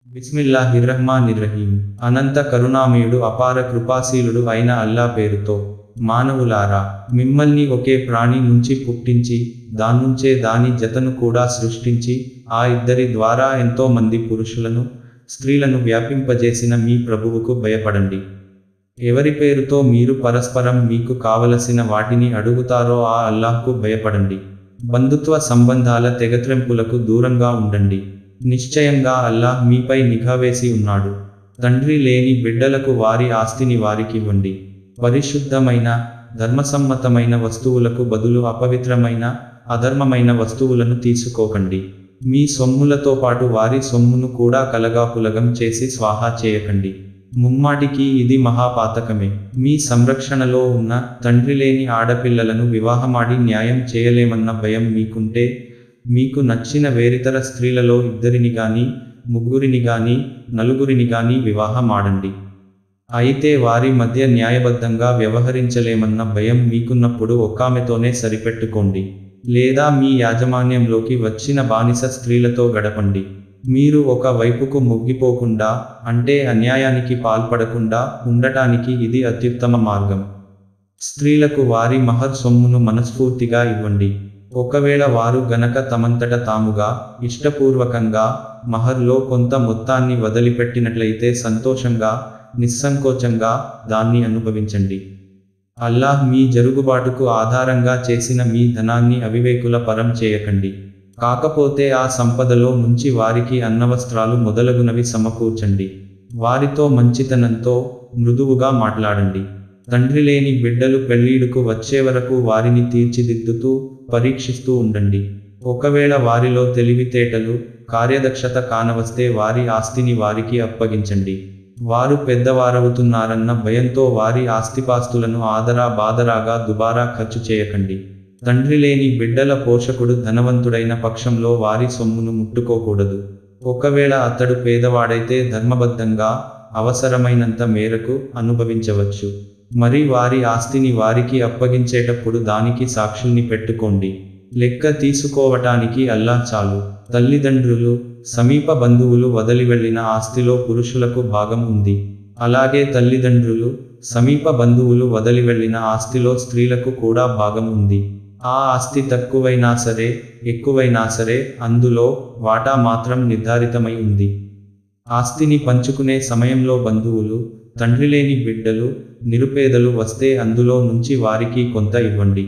బిస్మిల్లాహిర్రహ్మానిర్రహీం అనంత కరుణామయుడు అపార కృపాశీలుడు అయిన అల్లా పేరుతో మానవులారా మిమ్మల్ని ఒకే ప్రాణి నుంచి పుట్టించి దాన్నుంచే దాని జతను కూడా సృష్టించి ఆ ఇద్దరి ద్వారా ఎంతో మంది పురుషులను స్త్రీలను వ్యాపింపజేసిన మీ ప్రభువుకు భయపడండి ఎవరి పేరుతో మీరు పరస్పరం మీకు కావలసిన వాటిని అడుగుతారో ఆ అల్లాహ్కు భయపడండి బంధుత్వ సంబంధాల తెగత్రెంపులకు దూరంగా ఉండండి నిశ్చయంగా అల్లాహ్ మీపై నిఘా వేసి ఉన్నాడు తండ్రి లేని బిడ్డలకు వారి ఆస్తిని వారికివ్వండి పరిశుద్ధమైన ధర్మసమ్మతమైన వస్తువులకు బదులు అపవిత్రమైన అధర్మమైన వస్తువులను తీసుకోకండి మీ సొమ్ములతో పాటు వారి సొమ్మును కూడా కలగాపులగం చేసి స్వాహా చేయకండి ముమ్మాటికి ఇది మహాపాతకమే మీ సంరక్షణలో ఉన్న తండ్రి లేని ఆడపిల్లలను వివాహమాడి న్యాయం చేయలేమన్న భయం మీకుంటే మీకు నచ్చిన వేరితర స్త్రీలలో ఇద్దరిని గాని ముగ్గురిని గాని నలుగురిని గాని వివాహమాడండి అయితే వారి మధ్య న్యాయబద్ధంగా వ్యవహరించలేమన్న భయం మీకున్నప్పుడు ఒక్కామెతోనే సరిపెట్టుకోండి లేదా మీ యాజమాన్యంలోకి వచ్చిన బానిస స్త్రీలతో గడపండి మీరు ఒక వైపుకు మొగ్గిపోకుండా అంటే అన్యాయానికి పాల్పడకుండా ఉండటానికి ఇది అత్యుత్తమ మార్గం స్త్రీలకు వారి మహర్ సొమ్మును మనస్ఫూర్తిగా ఇవ్వండి ఒకవేళ వారు గనక తమంతట తాముగా ఇష్టపూర్వకంగా మహర్లో కొంత మొత్తాన్ని వదిలిపెట్టినట్లయితే సంతోషంగా నిస్సంకోచంగా దాన్ని అనుభవించండి అల్లాహ్ మీ జరుగుబాటుకు ఆధారంగా చేసిన మీ ధనాన్ని అవివేకుల పరం చేయకండి కాకపోతే ఆ సంపదలో నుంచి వారికి అన్నవస్త్రాలు మొదలగునవి సమకూర్చండి వారితో మంచితనంతో మృదువుగా మాట్లాడండి తండ్రి లేని బిడ్డలు పెళ్ళీడుకు వచ్చే వరకు వారిని తీర్చిదిద్దుతూ పరీక్షిస్తూ ఉండండి ఒకవేళ వారిలో తెలివితేటలు కార్యదక్షత కానవస్తే వారి ఆస్తిని వారికి అప్పగించండి వారు పెద్దవారవుతున్నారన్న భయంతో వారి ఆస్తిపాస్తులను ఆదరా బాదరాగా దుబారా ఖర్చు చేయకండి తండ్రి లేని బిడ్డల పోషకుడు ధనవంతుడైన పక్షంలో వారి సొమ్మును ముట్టుకోకూడదు ఒకవేళ అతడు పేదవాడైతే ధర్మబద్ధంగా అవసరమైనంత మేరకు అనుభవించవచ్చు మరి వారి ఆస్తిని వారికి అప్పగించేటప్పుడు దానికి సాక్షుల్ని పెట్టుకోండి లెక్క తీసుకోవటానికి అల్లా చాలు తల్లిదండ్రులు సమీప బంధువులు వదిలి వెళ్ళిన ఆస్తిలో పురుషులకు భాగం ఉంది అలాగే తల్లిదండ్రులు సమీప బంధువులు వదిలి వెళ్ళిన ఆస్తిలో స్త్రీలకు కూడా భాగం ఉంది ఆ ఆస్తి తక్కువైనా సరే ఎక్కువైనా సరే అందులో వాటా మాత్రం నిర్ధారితమై ఉంది ఆస్తిని పంచుకునే సమయంలో బంధువులు తండ్రి లేని బిడ్డలు నిరుపేదలు వస్తే అందులో నుంచి వారికి కొంత ఇవ్వండి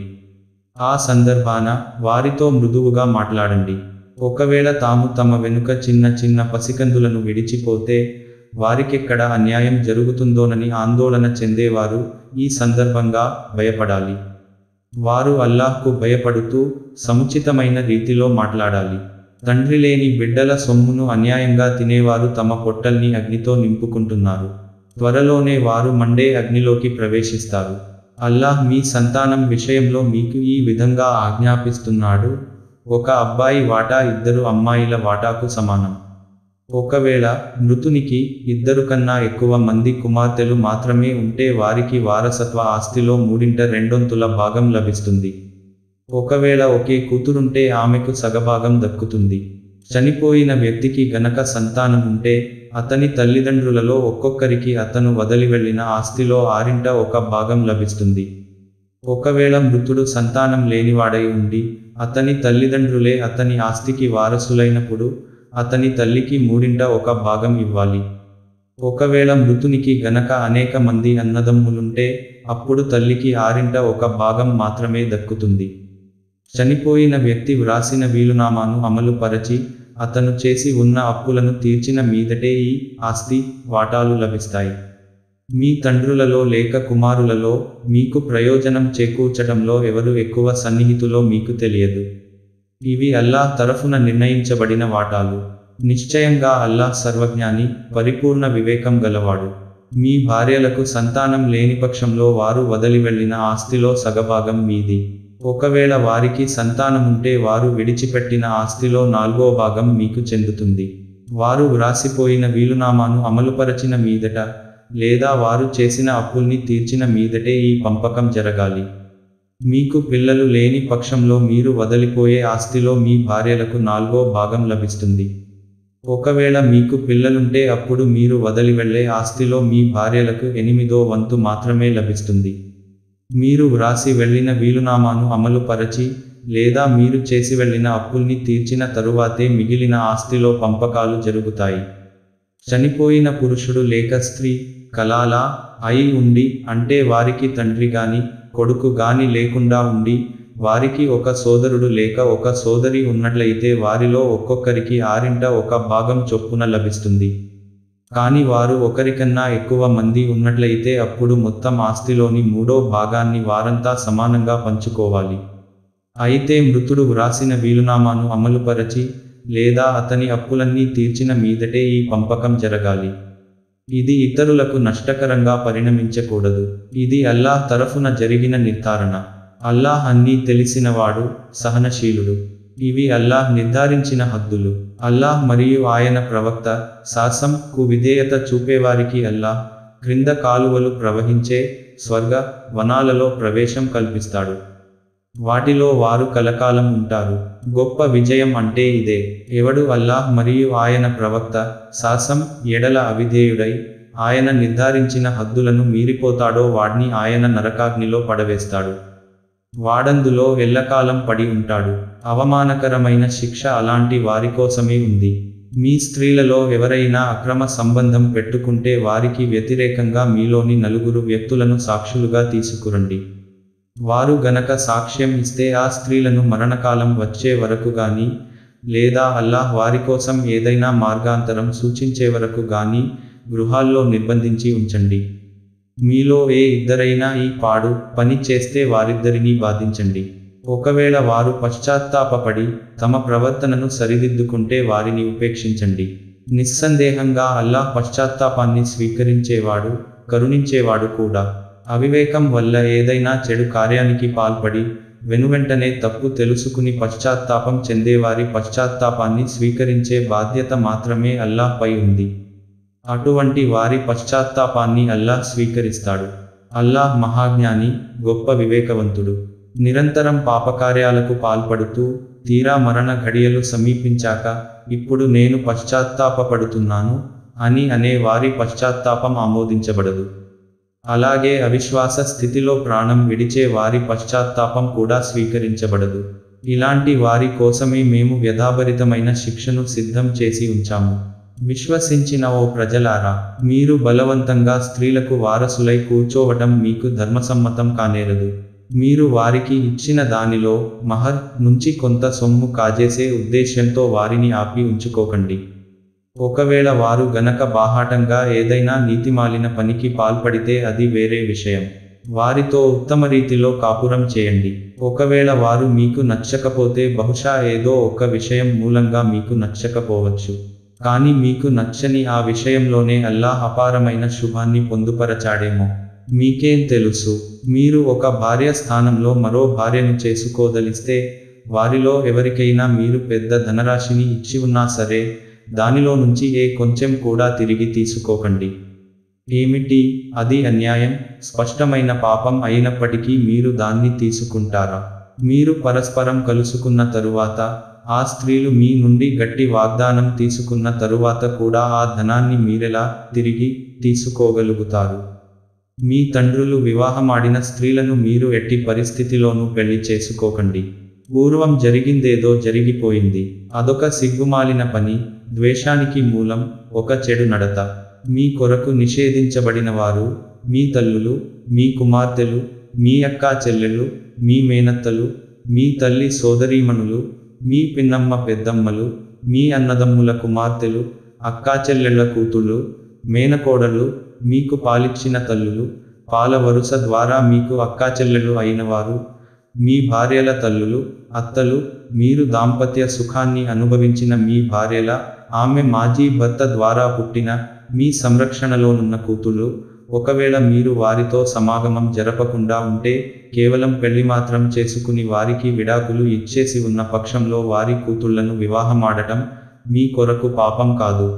ఆ సందర్భాన వారితో మృదువుగా మాట్లాడండి ఒకవేళ తాము తమ వెనుక చిన్న చిన్న పసికందులను విడిచిపోతే వారికెక్కడ అన్యాయం జరుగుతుందోనని ఆందోళన చెందేవారు ఈ సందర్భంగా భయపడాలి వారు అల్లాహ్కు భయపడుతూ సముచితమైన రీతిలో మాట్లాడాలి తండ్రి లేని బిడ్డల సొమ్మును అన్యాయంగా తినేవారు తమ పొట్టల్ని అగ్నితో నింపుకుంటున్నారు త్వరలోనే వారు మండే అగ్నిలోకి ప్రవేశిస్తారు అల్లాహ్ మీ సంతానం విషయంలో మీకు ఈ విధంగా ఆజ్ఞాపిస్తున్నాడు ఒక అబ్బాయి వాటా ఇద్దరు అమ్మాయిల వాటాకు సమానం ఒకవేళ మృతునికి ఇద్దరు కన్నా ఎక్కువ మంది కుమార్తెలు మాత్రమే ఉంటే వారికి వారసత్వ ఆస్తిలో మూడింట రెండొంతుల భాగం లభిస్తుంది ఒకవేళ ఒకే కూతురుంటే ఆమెకు సగభాగం దక్కుతుంది చనిపోయిన వ్యక్తికి గనక సంతానం ఉంటే అతని తల్లిదండ్రులలో ఒక్కొక్కరికి అతను వదిలి వెళ్ళిన ఆస్తిలో ఆరింట ఒక భాగం లభిస్తుంది ఒకవేళ మృతుడు సంతానం లేనివాడై ఉండి అతని తల్లిదండ్రులే అతని ఆస్తికి వారసులైనప్పుడు అతని తల్లికి మూడింట ఒక భాగం ఇవ్వాలి ఒకవేళ మృతునికి గనక అనేక మంది అన్నదమ్ములుంటే అప్పుడు తల్లికి ఆరింట ఒక భాగం మాత్రమే దక్కుతుంది చనిపోయిన వ్యక్తి వ్రాసిన వీలునామాను అమలు పరచి అతను చేసి ఉన్న అప్పులను తీర్చిన మీదటే ఈ ఆస్తి వాటాలు లభిస్తాయి మీ తండ్రులలో లేక కుమారులలో మీకు ప్రయోజనం చేకూర్చడంలో ఎవరు ఎక్కువ సన్నిహితులో మీకు తెలియదు ఇవి అల్లాహ్ తరఫున నిర్ణయించబడిన వాటాలు నిశ్చయంగా అల్లాహ్ సర్వజ్ఞాని పరిపూర్ణ వివేకం గలవాడు మీ భార్యలకు సంతానం లేని పక్షంలో వారు వదిలి వెళ్ళిన ఆస్తిలో సగభాగం మీది ఒకవేళ వారికి సంతానముంటే వారు విడిచిపెట్టిన ఆస్తిలో నాలుగో భాగం మీకు చెందుతుంది వారు వ్రాసిపోయిన వీలునామాను అమలుపరచిన మీదట లేదా వారు చేసిన అప్పుల్ని తీర్చిన మీదటే ఈ పంపకం జరగాలి మీకు పిల్లలు లేని పక్షంలో మీరు వదిలిపోయే ఆస్తిలో మీ భార్యలకు నాలుగో భాగం లభిస్తుంది ఒకవేళ మీకు పిల్లలుంటే అప్పుడు మీరు వదిలి వెళ్లే ఆస్తిలో మీ భార్యలకు ఎనిమిదో వంతు మాత్రమే లభిస్తుంది మీరు వ్రాసి వెళ్లిన వీలునామాను అమలు పరచి లేదా మీరు చేసి వెళ్లిన అప్పుల్ని తీర్చిన తరువాతే మిగిలిన ఆస్తిలో పంపకాలు జరుగుతాయి చనిపోయిన పురుషుడు లేక స్త్రీ కలాలా అయి ఉండి అంటే వారికి తండ్రి గాని కొడుకు గాని లేకుండా ఉండి వారికి ఒక సోదరుడు లేక ఒక సోదరి ఉన్నట్లయితే వారిలో ఒక్కొక్కరికి ఆరింట ఒక భాగం చొప్పున లభిస్తుంది కాని వారు ఒకరికన్నా ఎక్కువ మంది ఉన్నట్లయితే అప్పుడు మొత్తం ఆస్తిలోని మూడో భాగాన్ని వారంతా సమానంగా పంచుకోవాలి అయితే మృతుడు వ్రాసిన వీలునామాను అమలుపరచి లేదా అతని అప్పులన్నీ తీర్చిన మీదటే ఈ పంపకం జరగాలి ఇది ఇతరులకు నష్టకరంగా పరిణమించకూడదు ఇది అల్లాహ్ తరఫున జరిగిన నిర్ధారణ అల్లాహ్ అన్నీ తెలిసినవాడు సహనశీలుడు ఇవి అల్లాహ్ నిర్ధారించిన హద్దులు అల్లాహ్ మరియు ఆయన ప్రవక్త శాసం కు విధేయత చూపేవారికి అల్లాహ్ క్రింద కాలువలు ప్రవహించే స్వర్గ వనాలలో ప్రవేశం కల్పిస్తాడు వాటిలో వారు కలకాలం ఉంటారు గొప్ప విజయం అంటే ఇదే ఎవడు అల్లాహ్ మరియు ఆయన ప్రవక్త శాసం ఎడల అవిధేయుడై ఆయన నిర్ధారించిన హద్దులను మీరిపోతాడో వాడ్ని ఆయన నరకాగ్నిలో పడవేస్తాడు వాడందులో ఎల్లకాలం పడి ఉంటాడు అవమానకరమైన శిక్ష అలాంటి వారి కోసమే ఉంది మీ స్త్రీలలో ఎవరైనా అక్రమ సంబంధం పెట్టుకుంటే వారికి వ్యతిరేకంగా మీలోని నలుగురు వ్యక్తులను సాక్షులుగా తీసుకురండి వారు గనక సాక్ష్యం ఇస్తే ఆ స్త్రీలను మరణకాలం వచ్చే వరకు గాని లేదా అల్లాహ్ వారి కోసం ఏదైనా మార్గాంతరం సూచించే వరకు గాని గృహాల్లో నిర్బంధించి ఉంచండి మీలో ఏ ఇద్దరైనా ఈ పాడు పని చేస్తే వారిద్దరినీ బాధించండి ఒకవేళ వారు పశ్చాత్తాపపడి తమ ప్రవర్తనను సరిదిద్దుకుంటే వారిని ఉపేక్షించండి నిస్సందేహంగా అల్లాహ్ పశ్చాత్తాపాన్ని స్వీకరించేవాడు కరుణించేవాడు కూడా అవివేకం వల్ల ఏదైనా చెడు కార్యానికి పాల్పడి వెనువెంటనే తప్పు తెలుసుకుని పశ్చాత్తాపం చెందేవారి పశ్చాత్తాపాన్ని స్వీకరించే బాధ్యత మాత్రమే అల్లాహ్పై ఉంది అటువంటి వారి పశ్చాత్తాపాన్ని అల్లాహ్ స్వీకరిస్తాడు అల్లాహ్ మహాజ్ఞాని గొప్ప వివేకవంతుడు నిరంతరం పాపకార్యాలకు పాల్పడుతూ తీరా మరణ ఘడియలు సమీపించాక ఇప్పుడు నేను పశ్చాత్తాపపడుతున్నాను అని అనే వారి పశ్చాత్తాపం ఆమోదించబడదు అలాగే అవిశ్వాస స్థితిలో ప్రాణం విడిచే వారి పశ్చాత్తాపం కూడా స్వీకరించబడదు ఇలాంటి వారి కోసమే మేము వ్యధాభరితమైన శిక్షను సిద్ధం చేసి ఉంచాము విశ్వసించిన ఓ ప్రజలారా మీరు బలవంతంగా స్త్రీలకు వారసులై కూర్చోవటం మీకు ధర్మసమ్మతం కానేరదు మీరు వారికి ఇచ్చిన దానిలో మహర్ నుంచి కొంత సొమ్ము కాజేసే ఉద్దేశ్యంతో వారిని ఆపి ఉంచుకోకండి ఒకవేళ వారు గనక బాహాటంగా ఏదైనా నీతిమాలిన పనికి పాల్పడితే అది వేరే విషయం వారితో ఉత్తమ రీతిలో కాపురం చేయండి ఒకవేళ వారు మీకు నచ్చకపోతే బహుశా ఏదో ఒక విషయం మూలంగా మీకు నచ్చకపోవచ్చు కానీ మీకు నచ్చని ఆ విషయంలోనే అల్లాహ్ అపారమైన శుభాన్ని పొందుపరచాడేమో మీకేం తెలుసు మీరు ఒక భార్య స్థానంలో మరో భార్యను చేసుకోదలిస్తే వారిలో ఎవరికైనా మీరు పెద్ద ధనరాశిని ఇచ్చి ఉన్నా సరే దానిలో నుంచి ఏ కొంచెం కూడా తిరిగి తీసుకోకండి ఏమిటి అది అన్యాయం స్పష్టమైన పాపం అయినప్పటికీ మీరు దాన్ని తీసుకుంటారా మీరు పరస్పరం కలుసుకున్న తరువాత ఆ స్త్రీలు మీ నుండి గట్టి వాగ్దానం తీసుకున్న తరువాత కూడా ఆ ధనాన్ని మీరెలా తిరిగి తీసుకోగలుగుతారు మీ తండ్రులు వివాహమాడిన స్త్రీలను మీరు ఎట్టి పరిస్థితిలోనూ పెళ్లి చేసుకోకండి పూర్వం జరిగిందేదో జరిగిపోయింది అదొక సిగ్గుమాలిన పని ద్వేషానికి మూలం ఒక చెడు నడత మీ కొరకు నిషేధించబడిన వారు మీ తల్లులు మీ కుమార్తెలు మీ అక్కా చెల్లెళ్ళు మీ మేనత్తలు మీ తల్లి సోదరీమణులు మీ పిన్నమ్మ పెద్దమ్మలు మీ అన్నదమ్ముల కుమార్తెలు అక్కా చెల్లెళ్ల కూతుళ్ళు మేనకోడలు మీకు పాలిచ్చిన తల్లులు పాల వరుస ద్వారా మీకు అక్కా చెల్లెలు అయినవారు మీ భార్యల తల్లులు అత్తలు మీరు దాంపత్య సుఖాన్ని అనుభవించిన మీ భార్యల ఆమె మాజీ భర్త ద్వారా పుట్టిన మీ సంరక్షణలోనున్న కూతుళ్ళు ఒకవేళ మీరు వారితో సమాగమం జరపకుండా ఉంటే కేవలం పెళ్లి మాత్రం చేసుకుని వారికి విడాకులు ఇచ్చేసి ఉన్న పక్షంలో వారి కూతుళ్లను వివాహమాడటం మీ కొరకు పాపం కాదు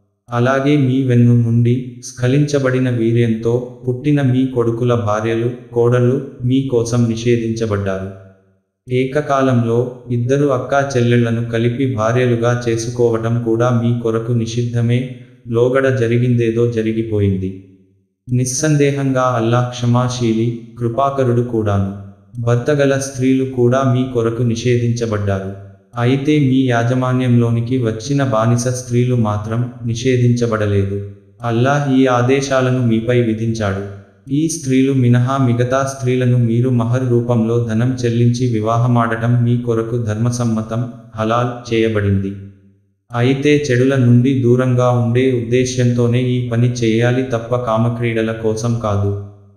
అలాగే మీ వెన్ను నుండి స్ఖలించబడిన వీర్యంతో పుట్టిన మీ కొడుకుల భార్యలు కోడళ్ళు మీ కోసం నిషేధించబడ్డారు ఏకకాలంలో ఇద్దరు అక్కా చెల్లెళ్లను కలిపి భార్యలుగా చేసుకోవటం కూడా మీ కొరకు నిషిద్ధమే లోగడ జరిగిందేదో జరిగిపోయింది నిస్సందేహంగా అల్లాహ్ క్షమాశీలి కృపాకరుడు కూడాను భర్తగల స్త్రీలు కూడా మీ కొరకు నిషేధించబడ్డారు అయితే మీ యాజమాన్యంలోనికి వచ్చిన బానిస స్త్రీలు మాత్రం నిషేధించబడలేదు అల్లాహ్ ఈ ఆదేశాలను మీపై విధించాడు ఈ స్త్రీలు మినహా మిగతా స్త్రీలను మీరు మహర్ రూపంలో ధనం చెల్లించి వివాహమాడటం మీ కొరకు ధర్మసమ్మతం హలాల్ చేయబడింది అయితే చెడుల నుండి దూరంగా ఉండే ఉద్దేశ్యంతోనే ఈ పని చేయాలి తప్ప కామక్రీడల కోసం కాదు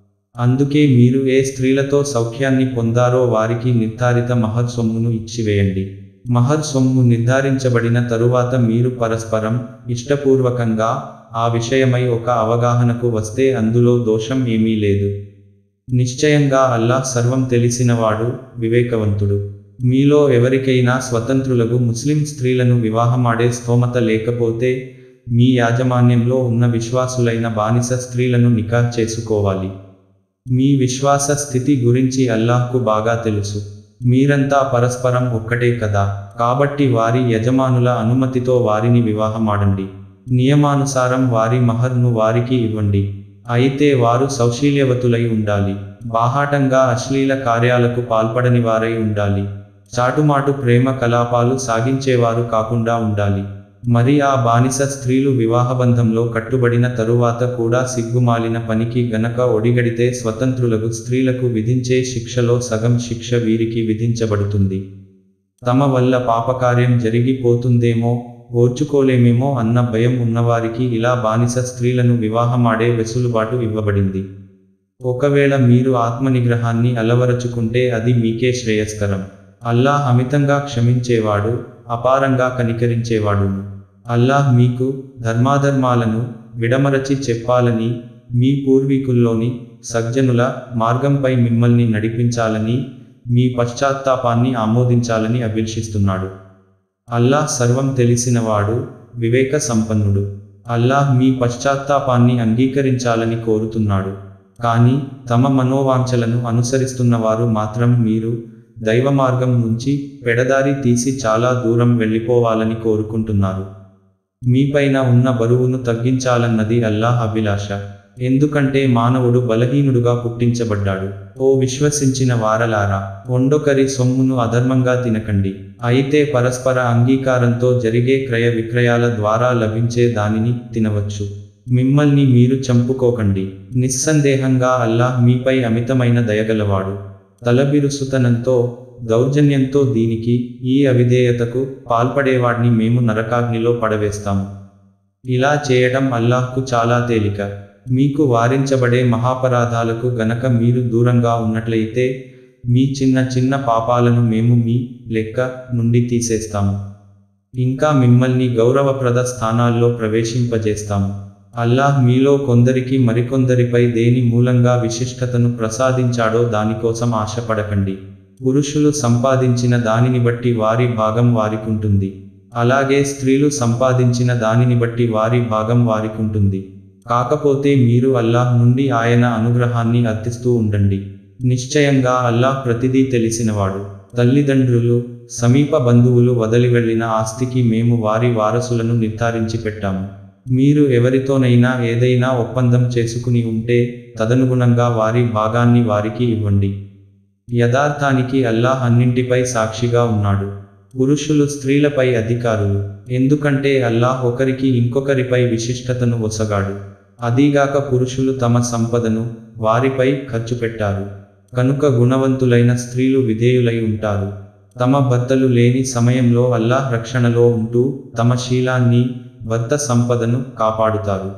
అందుకే మీరు ఏ స్త్రీలతో సౌఖ్యాన్ని పొందారో వారికి నిర్ధారిత మహర్ సొమ్మును ఇచ్చివేయండి మహర్ సొమ్ము నిర్ధారించబడిన తరువాత మీరు పరస్పరం ఇష్టపూర్వకంగా ఆ విషయమై ఒక అవగాహనకు వస్తే అందులో దోషం ఏమీ లేదు నిశ్చయంగా అల్లాహ్ సర్వం తెలిసినవాడు వివేకవంతుడు మీలో ఎవరికైనా స్వతంత్రులకు ముస్లిం స్త్రీలను వివాహమాడే స్తోమత లేకపోతే మీ యాజమాన్యంలో ఉన్న విశ్వాసులైన బానిస స్త్రీలను నికా చేసుకోవాలి మీ విశ్వాస స్థితి గురించి అల్లాహ్కు బాగా తెలుసు మీరంతా పరస్పరం ఒక్కటే కదా కాబట్టి వారి యజమానుల అనుమతితో వారిని వివాహమాడండి నియమానుసారం వారి మహర్ను వారికి ఇవ్వండి అయితే వారు సౌశీల్యవతులై ఉండాలి బాహాటంగా అశ్లీల కార్యాలకు పాల్పడని వారై ఉండాలి చాటుమాటు ప్రేమ కలాపాలు సాగించేవారు కాకుండా ఉండాలి మరి ఆ బానిస స్త్రీలు వివాహబంధంలో కట్టుబడిన తరువాత కూడా సిగ్గుమాలిన పనికి గనక ఒడిగడితే స్వతంత్రులకు స్త్రీలకు విధించే శిక్షలో సగం శిక్ష వీరికి విధించబడుతుంది తమ వల్ల పాపకార్యం జరిగిపోతుందేమో ఓర్చుకోలేమేమో అన్న భయం ఉన్నవారికి ఇలా బానిస స్త్రీలను వివాహమాడే వెసులుబాటు ఇవ్వబడింది ఒకవేళ మీరు ఆత్మనిగ్రహాన్ని అలవరచుకుంటే అది మీకే శ్రేయస్కరం అల్లాహ్ అమితంగా క్షమించేవాడు అపారంగా కనికరించేవాడును అల్లాహ్ మీకు ధర్మాధర్మాలను విడమరచి చెప్పాలని మీ పూర్వీకుల్లోని సజ్జనుల మార్గంపై మిమ్మల్ని నడిపించాలని మీ పశ్చాత్తాపాన్ని ఆమోదించాలని అభిలషిస్తున్నాడు అల్లాహ్ సర్వం తెలిసినవాడు వివేక సంపన్నుడు అల్లాహ్ మీ పశ్చాత్తాపాన్ని అంగీకరించాలని కోరుతున్నాడు కానీ తమ మనోవాంఛలను అనుసరిస్తున్నవారు మాత్రం మీరు దైవ మార్గం నుంచి పెడదారి తీసి చాలా దూరం వెళ్ళిపోవాలని కోరుకుంటున్నారు మీపైన ఉన్న బరువును తగ్గించాలన్నది అల్లాహ్ అభిలాష ఎందుకంటే మానవుడు బలహీనుడుగా పుట్టించబడ్డాడు ఓ విశ్వసించిన వారలారా వండొకరి సొమ్మును అధర్మంగా తినకండి అయితే పరస్పర అంగీకారంతో జరిగే క్రయ విక్రయాల ద్వారా లభించే దానిని తినవచ్చు మిమ్మల్ని మీరు చంపుకోకండి నిస్సందేహంగా అల్లాహ్ మీపై అమితమైన దయగలవాడు తలబిరుసుతనంతో దౌర్జన్యంతో దీనికి ఈ అవిధేయతకు పాల్పడేవాడిని మేము నరకాగ్నిలో పడవేస్తాము ఇలా చేయటం అల్లాహ్కు చాలా తేలిక మీకు వారించబడే మహాపరాధాలకు గనక మీరు దూరంగా ఉన్నట్లయితే మీ చిన్న చిన్న పాపాలను మేము మీ లెక్క నుండి తీసేస్తాము ఇంకా మిమ్మల్ని గౌరవప్రద స్థానాల్లో ప్రవేశింపజేస్తాము అల్లాహ్ మీలో కొందరికి మరికొందరిపై దేని మూలంగా విశిష్టతను ప్రసాదించాడో దానికోసం ఆశపడకండి పురుషులు సంపాదించిన దానిని బట్టి వారి భాగం వారికుంటుంది అలాగే స్త్రీలు సంపాదించిన దానిని బట్టి వారి భాగం వారికుంటుంది కాకపోతే మీరు అల్లాహ్ నుండి ఆయన అనుగ్రహాన్ని అర్థిస్తూ ఉండండి నిశ్చయంగా అల్లాహ్ ప్రతిదీ తెలిసినవాడు తల్లిదండ్రులు సమీప బంధువులు వదిలి వెళ్ళిన ఆస్తికి మేము వారి వారసులను నిర్ధారించి పెట్టాము మీరు ఎవరితోనైనా ఏదైనా ఒప్పందం చేసుకుని ఉంటే తదనుగుణంగా వారి భాగాన్ని వారికి ఇవ్వండి యథార్థానికి అల్లాహ్ అన్నింటిపై సాక్షిగా ఉన్నాడు పురుషులు స్త్రీలపై అధికారులు ఎందుకంటే అల్లాహ్ ఒకరికి ఇంకొకరిపై విశిష్టతను ఒసగాడు అదీగాక పురుషులు తమ సంపదను వారిపై ఖర్చు పెట్టారు కనుక గుణవంతులైన స్త్రీలు విధేయులై ఉంటారు తమ భర్తలు లేని సమయంలో అల్లాహ్ రక్షణలో ఉంటూ తమ శీలాన్ని భర్త సంపదను కాపాడుతారు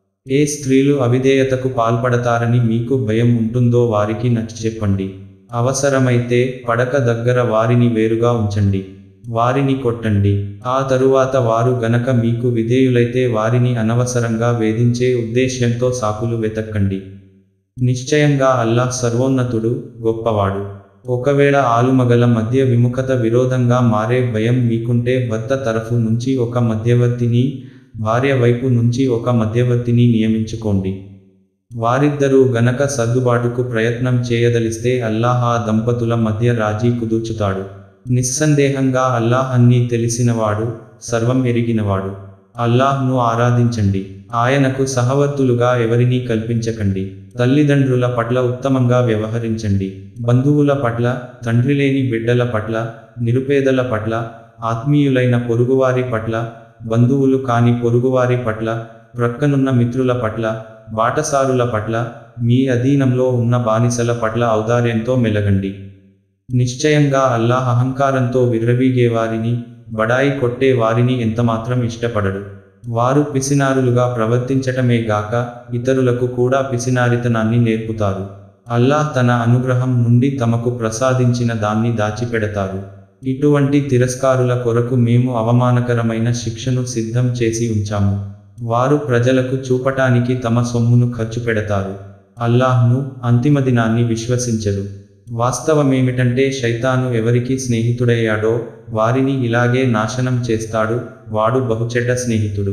ఏ స్త్రీలు అవిధేయతకు పాల్పడతారని మీకు భయం ఉంటుందో వారికి నచ్చి చెప్పండి అవసరమైతే పడక దగ్గర వారిని వేరుగా ఉంచండి వారిని కొట్టండి ఆ తరువాత వారు గనక మీకు విధేయులైతే వారిని అనవసరంగా వేధించే ఉద్దేశ్యంతో సాకులు వెతక్కండి నిశ్చయంగా అల్లాహ్ సర్వోన్నతుడు గొప్పవాడు ఒకవేళ ఆలుమగల మధ్య విముఖత విరోధంగా మారే భయం మీకుంటే భర్త తరఫు నుంచి ఒక మధ్యవర్తిని భార్య వైపు నుంచి ఒక మధ్యవర్తిని నియమించుకోండి వారిద్దరూ గనక సర్దుబాటుకు ప్రయత్నం చేయదలిస్తే అల్లాహ్ ఆ దంపతుల మధ్య రాజీ కుదుర్చుతాడు నిస్సందేహంగా అల్లాహ్ అన్నీ తెలిసినవాడు సర్వం ఎరిగినవాడు అల్లాహ్ను ఆరాధించండి ఆయనకు సహవర్తులుగా ఎవరినీ కల్పించకండి తల్లిదండ్రుల పట్ల ఉత్తమంగా వ్యవహరించండి బంధువుల పట్ల తండ్రిలేని బిడ్డల పట్ల నిరుపేదల పట్ల ఆత్మీయులైన పొరుగువారి పట్ల బంధువులు కాని పొరుగువారి పట్ల ప్రక్కనున్న మిత్రుల పట్ల బాటసారుల పట్ల మీ అధీనంలో ఉన్న బానిసల పట్ల ఔదార్యంతో మెలగండి నిశ్చయంగా అల్లాహ్ అహంకారంతో విర్రవీగే వారిని బడాయి కొట్టే వారిని ఎంతమాత్రం ఇష్టపడడు వారు పిసినారులుగా ప్రవర్తించటమే గాక ఇతరులకు కూడా పిసినారితనాన్ని నేర్పుతారు అల్లాహ్ తన అనుగ్రహం నుండి తమకు ప్రసాదించిన దాన్ని దాచిపెడతారు ఇటువంటి తిరస్కారుల కొరకు మేము అవమానకరమైన శిక్షను సిద్ధం చేసి ఉంచాము వారు ప్రజలకు చూపటానికి తమ సొమ్మును ఖర్చు పెడతారు అల్లాహ్ను అంతిమ దినాన్ని విశ్వసించరు వాస్తవమేమిటంటే శైతాను ఎవరికి స్నేహితుడయ్యాడో వారిని ఇలాగే నాశనం చేస్తాడు వాడు బహుచెడ్డ స్నేహితుడు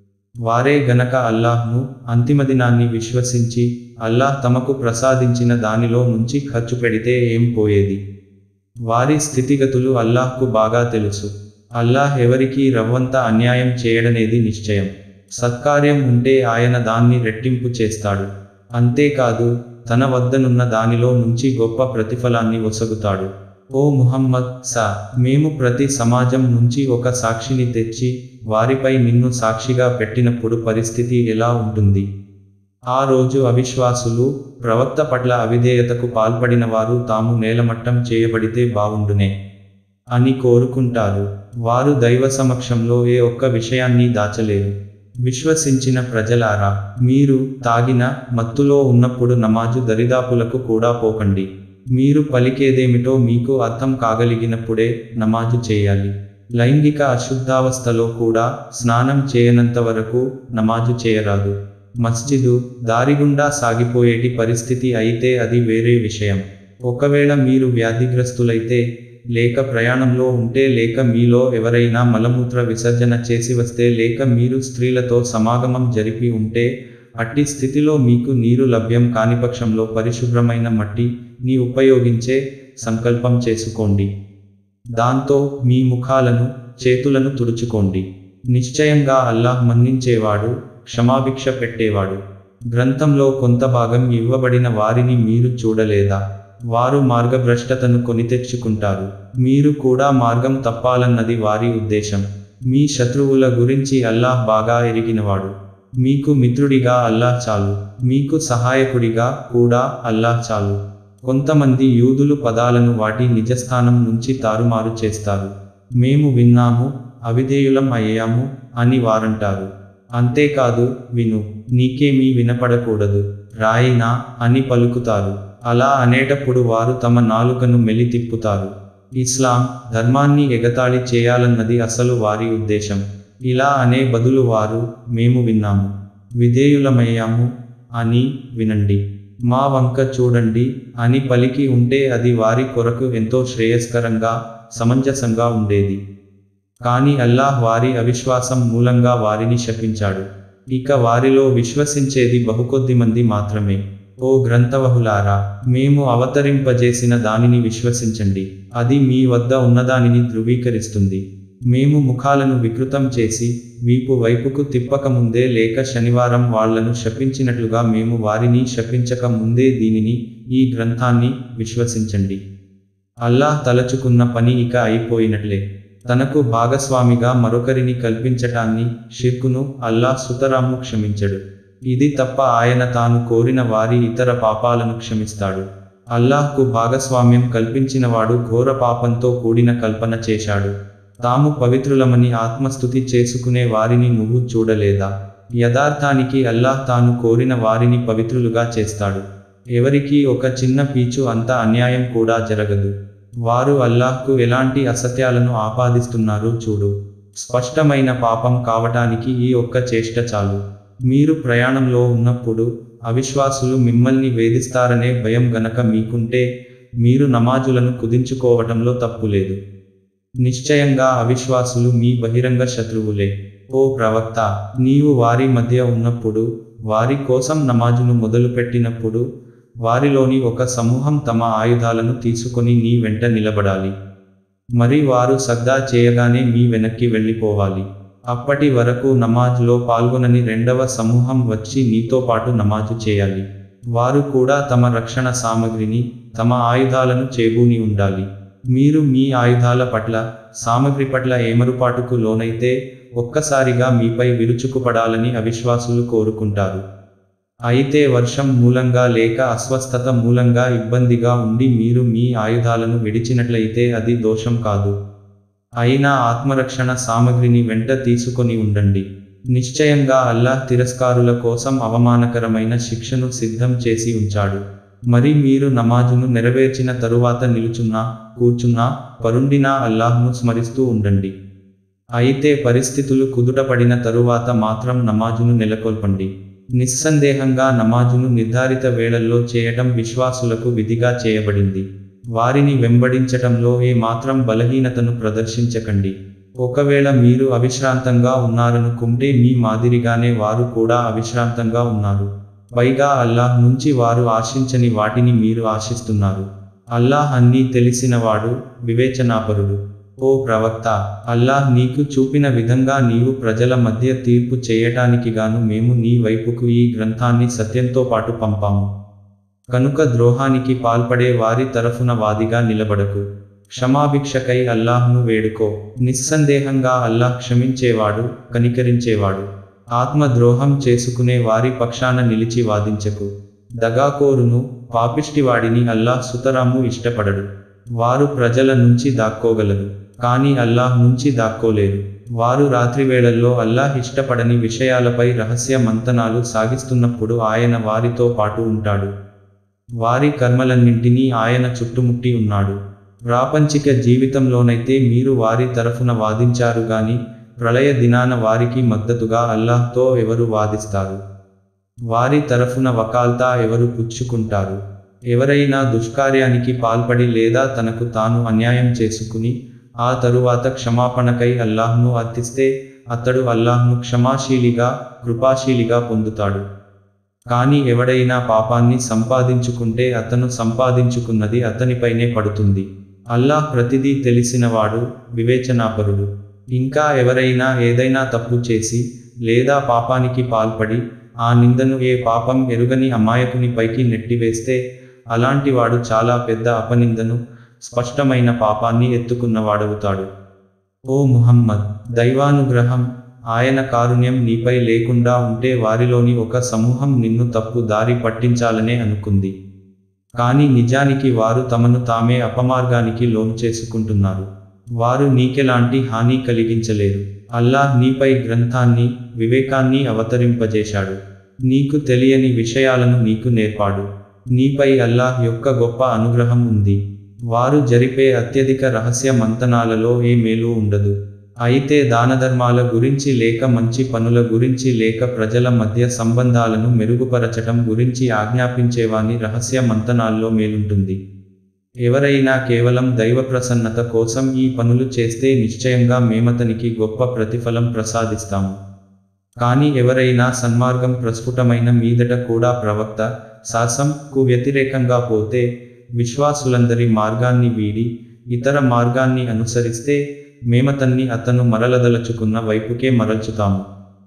వారే గనక అల్లాహ్ను అంతిమ దినాన్ని విశ్వసించి అల్లాహ్ తమకు ప్రసాదించిన దానిలో నుంచి ఖర్చు పెడితే ఏం పోయేది వారి స్థితిగతులు అల్లాహ్కు బాగా తెలుసు అల్లాహ్ ఎవరికీ రవ్వంత అన్యాయం చేయడనేది నిశ్చయం సత్కార్యం ఉంటే ఆయన దాన్ని రెట్టింపు చేస్తాడు అంతేకాదు తన వద్దనున్న దానిలో నుంచి గొప్ప ప్రతిఫలాన్ని ఒసగుతాడు ఓ ముహమ్మద్ సా మేము ప్రతి సమాజం నుంచి ఒక సాక్షిని తెచ్చి వారిపై నిన్ను సాక్షిగా పెట్టినప్పుడు పరిస్థితి ఎలా ఉంటుంది ఆ రోజు అవిశ్వాసులు ప్రవక్త పట్ల అవిధేయతకు పాల్పడిన వారు తాము నేలమట్టం చేయబడితే బావుండునే అని కోరుకుంటారు వారు దైవ సమక్షంలో ఏ ఒక్క విషయాన్ని దాచలేరు విశ్వసించిన ప్రజలారా మీరు తాగిన మత్తులో ఉన్నప్పుడు నమాజు దరిదాపులకు కూడా పోకండి మీరు పలికేదేమిటో మీకు అర్థం కాగలిగినప్పుడే నమాజు చేయాలి లైంగిక అశుద్ధావస్థలో కూడా స్నానం చేయనంత వరకు నమాజు చేయరాదు మస్జిదు దారిగుండా సాగిపోయేటి పరిస్థితి అయితే అది వేరే విషయం ఒకవేళ మీరు వ్యాధిగ్రస్తులైతే లేక ప్రయాణంలో ఉంటే లేక మీలో ఎవరైనా మలమూత్ర విసర్జన చేసి వస్తే లేక మీరు స్త్రీలతో సమాగమం జరిపి ఉంటే అట్టి స్థితిలో మీకు నీరు లభ్యం కాని పక్షంలో పరిశుభ్రమైన మట్టి ని ఉపయోగించే సంకల్పం చేసుకోండి దాంతో మీ ముఖాలను చేతులను తుడుచుకోండి నిశ్చయంగా అల్లాహ్ మన్నించేవాడు క్షమాభిక్ష పెట్టేవాడు గ్రంథంలో కొంత భాగం ఇవ్వబడిన వారిని మీరు చూడలేదా వారు మార్గభ్రష్టతను కొని తెచ్చుకుంటారు మీరు కూడా మార్గం తప్పాలన్నది వారి ఉద్దేశం మీ శత్రువుల గురించి అల్లాహ్ బాగా ఎరిగినవాడు మీకు మిత్రుడిగా అల్లాహ్ చాలు మీకు సహాయకుడిగా కూడా అల్లాహ్ చాలు కొంతమంది యూదులు పదాలను వాటి నిజస్థానం నుంచి తారుమారు చేస్తారు మేము విన్నాము అవిధేయులం అయ్యాము అని వారంటారు అంతేకాదు విను నీకేమీ వినపడకూడదు రాయినా అని పలుకుతారు అలా అనేటప్పుడు వారు తమ నాలుకను మెలి తిప్పుతారు ఇస్లాం ధర్మాన్ని ఎగతాళి చేయాలన్నది అసలు వారి ఉద్దేశం ఇలా అనే బదులు వారు మేము విన్నాము విధేయులమయ్యాము అని వినండి మా వంక చూడండి అని పలికి ఉంటే అది వారి కొరకు ఎంతో శ్రేయస్కరంగా సమంజసంగా ఉండేది కాని అల్లాహ్ వారి అవిశ్వాసం మూలంగా వారిని శపించాడు ఇక వారిలో విశ్వసించేది బహుకొద్ది మంది మాత్రమే ఓ గ్రంథవహులారా మేము అవతరింపజేసిన దానిని విశ్వసించండి అది మీ వద్ద ఉన్నదానిని ధృవీకరిస్తుంది మేము ముఖాలను వికృతం చేసి వీపు వైపుకు తిప్పక ముందే లేక శనివారం వాళ్లను శపించినట్లుగా మేము వారిని శపించక ముందే దీనిని ఈ గ్రంథాన్ని విశ్వసించండి అల్లాహ్ తలచుకున్న పని ఇక అయిపోయినట్లే తనకు భాగస్వామిగా మరొకరిని కల్పించటాన్ని షిర్కును అల్లాహ్ సుతరాము క్షమించడు ఇది తప్ప ఆయన తాను కోరిన వారి ఇతర పాపాలను క్షమిస్తాడు అల్లాహ్కు భాగస్వామ్యం కల్పించినవాడు ఘోర పాపంతో కూడిన కల్పన చేశాడు తాము పవిత్రులమని ఆత్మస్థుతి చేసుకునే వారిని నువ్వు చూడలేదా యథార్థానికి అల్లాహ్ తాను కోరిన వారిని పవిత్రులుగా చేస్తాడు ఎవరికీ ఒక చిన్న పీచు అంత అన్యాయం కూడా జరగదు వారు అల్లాహ్కు ఎలాంటి అసత్యాలను ఆపాదిస్తున్నారో చూడు స్పష్టమైన పాపం కావటానికి ఈ ఒక్క చేష్ట చాలు మీరు ప్రయాణంలో ఉన్నప్పుడు అవిశ్వాసులు మిమ్మల్ని వేధిస్తారనే భయం గనక మీకుంటే మీరు నమాజులను కుదించుకోవటంలో తప్పులేదు నిశ్చయంగా అవిశ్వాసులు మీ బహిరంగ శత్రువులే ఓ ప్రవక్త నీవు వారి మధ్య ఉన్నప్పుడు వారి కోసం నమాజును మొదలుపెట్టినప్పుడు వారిలోని ఒక సమూహం తమ ఆయుధాలను తీసుకొని నీ వెంట నిలబడాలి మరి వారు సగ్దా చేయగానే మీ వెనక్కి వెళ్ళిపోవాలి అప్పటి వరకు నమాజ్లో పాల్గొనని రెండవ సమూహం వచ్చి నీతో పాటు నమాజు చేయాలి వారు కూడా తమ రక్షణ సామగ్రిని తమ ఆయుధాలను చేబూని ఉండాలి మీరు మీ ఆయుధాల పట్ల సామగ్రి పట్ల ఏమరుపాటుకు లోనైతే ఒక్కసారిగా మీపై విరుచుకుపడాలని అవిశ్వాసులు కోరుకుంటారు అయితే వర్షం మూలంగా లేక అస్వస్థత మూలంగా ఇబ్బందిగా ఉండి మీరు మీ ఆయుధాలను విడిచినట్లయితే అది దోషం కాదు అయినా ఆత్మరక్షణ సామగ్రిని వెంట తీసుకొని ఉండండి నిశ్చయంగా అల్లాహ్ తిరస్కారుల కోసం అవమానకరమైన శిక్షను సిద్ధం చేసి ఉంచాడు మరి మీరు నమాజును నెరవేర్చిన తరువాత నిలుచున్నా కూర్చున్నా పరుండినా అల్లాహ్ను స్మరిస్తూ ఉండండి అయితే పరిస్థితులు కుదుటపడిన తరువాత మాత్రం నమాజును నెలకొల్పండి నిస్సందేహంగా నమాజును నిర్ధారిత వేళల్లో చేయటం విశ్వాసులకు విధిగా చేయబడింది వారిని వెంబడించటంలో ఏ మాత్రం బలహీనతను ప్రదర్శించకండి ఒకవేళ మీరు అవిశ్రాంతంగా ఉన్నారనుకుంటే మీ మాదిరిగానే వారు కూడా అవిశ్రాంతంగా ఉన్నారు పైగా అల్లాహ్ నుంచి వారు ఆశించని వాటిని మీరు ఆశిస్తున్నారు అల్లాహ్ అన్నీ తెలిసినవాడు వివేచనాపరుడు ఓ ప్రవక్త అల్లాహ్ నీకు చూపిన విధంగా నీవు ప్రజల మధ్య తీర్పు చేయటానికిగాను మేము నీ వైపుకు ఈ గ్రంథాన్ని సత్యంతో పాటు పంపాము కనుక ద్రోహానికి పాల్పడే వారి తరఫున వాదిగా నిలబడకు క్షమాభిక్షకై అల్లాహ్ను వేడుకో నిస్సందేహంగా అల్లాహ్ క్షమించేవాడు కనికరించేవాడు ఆత్మద్రోహం చేసుకునే వారి పక్షాన నిలిచి వాదించకు దగాకోరును పాపిష్టివాడిని అల్లాహ్ సుతరాము ఇష్టపడడు వారు ప్రజల నుంచి దాక్కోగలరు కానీ అల్లాహ్ నుంచి దాక్కోలేరు వారు రాత్రివేళల్లో అల్లాహ్ ఇష్టపడని విషయాలపై రహస్య మంతనాలు సాగిస్తున్నప్పుడు ఆయన వారితో పాటు ఉంటాడు వారి కర్మలన్నింటినీ ఆయన చుట్టుముట్టి ఉన్నాడు ప్రాపంచిక జీవితంలోనైతే మీరు వారి తరఫున వాదించారు గాని ప్రళయ దినాన వారికి మద్దతుగా అల్లాహ్తో ఎవరు వాదిస్తారు వారి తరఫున వకాల్తా ఎవరు పుచ్చుకుంటారు ఎవరైనా దుష్కార్యానికి పాల్పడి లేదా తనకు తాను అన్యాయం చేసుకుని ఆ తరువాత క్షమాపణకై అల్లాహ్ను అర్థిస్తే అతడు అల్లాహ్ను క్షమాశీలిగా కృపాశీలిగా పొందుతాడు కానీ ఎవడైనా పాపాన్ని సంపాదించుకుంటే అతను సంపాదించుకున్నది అతనిపైనే పడుతుంది అల్లాహ్ ప్రతిదీ తెలిసినవాడు వివేచనాపరుడు ఇంకా ఎవరైనా ఏదైనా తప్పు చేసి లేదా పాపానికి పాల్పడి ఆ నిందను ఏ పాపం ఎరుగని అమాయకుని పైకి నెట్టివేస్తే అలాంటివాడు చాలా పెద్ద అపనిందను స్పష్టమైన పాపాన్ని ఎత్తుకున్నవాడవుతాడు ఓ ముహమ్మద్ దైవానుగ్రహం ఆయన కారుణ్యం నీపై లేకుండా ఉంటే వారిలోని ఒక సమూహం నిన్ను తప్పు దారి పట్టించాలనే అనుకుంది కానీ నిజానికి వారు తమను తామే అపమార్గానికి లోన్ చేసుకుంటున్నారు వారు నీకెలాంటి హాని కలిగించలేరు అల్లాహ్ నీపై గ్రంథాన్ని వివేకాన్ని అవతరింపజేశాడు నీకు తెలియని విషయాలను నీకు నేర్పాడు నీపై అల్లాహ్ యొక్క గొప్ప అనుగ్రహం ఉంది వారు జరిపే అత్యధిక రహస్య మంతనాలలో ఏ మేలు ఉండదు అయితే దానధర్మాల గురించి లేక మంచి పనుల గురించి లేక ప్రజల మధ్య సంబంధాలను మెరుగుపరచటం గురించి ఆజ్ఞాపించేవాని రహస్య మంతనాల్లో మేలుంటుంది ఎవరైనా కేవలం దైవ ప్రసన్నత కోసం ఈ పనులు చేస్తే నిశ్చయంగా మేమతనికి గొప్ప ప్రతిఫలం ప్రసాదిస్తాము కానీ ఎవరైనా సన్మార్గం ప్రస్ఫుటమైన మీదట కూడా ప్రవక్త శాసంకు వ్యతిరేకంగా పోతే విశ్వాసులందరి మార్గాన్ని వీడి ఇతర మార్గాన్ని అనుసరిస్తే మేమతన్ని అతను మరలదలుచుకున్న వైపుకే మరల్చుతాము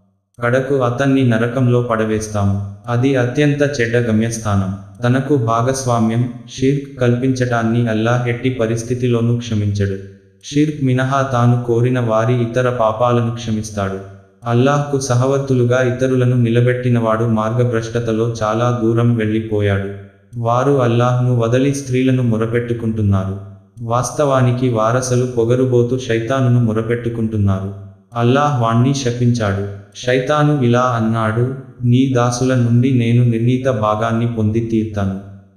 కడకు అతన్ని నరకంలో పడవేస్తాము అది అత్యంత చెడ్డ గమ్యస్థానం తనకు భాగస్వామ్యం షిర్క్ కల్పించటాన్ని అల్లాహ్ ఎట్టి పరిస్థితిలోనూ క్షమించడు షిర్క్ మినహా తాను కోరిన వారి ఇతర పాపాలను క్షమిస్తాడు అల్లాహ్కు సహవర్తులుగా ఇతరులను నిలబెట్టినవాడు మార్గభ్రష్టతలో చాలా దూరం వెళ్ళిపోయాడు వారు అల్లాహ్ను వదలి స్త్రీలను మొరపెట్టుకుంటున్నారు వాస్తవానికి వారసలు పొగరుబోతు శైతానును మొరపెట్టుకుంటున్నారు అల్లాహ్ వాణ్ణి శపించాడు శైతాను ఇలా అన్నాడు నీ దాసుల నుండి నేను నిర్ణీత భాగాన్ని పొంది తీర్తాను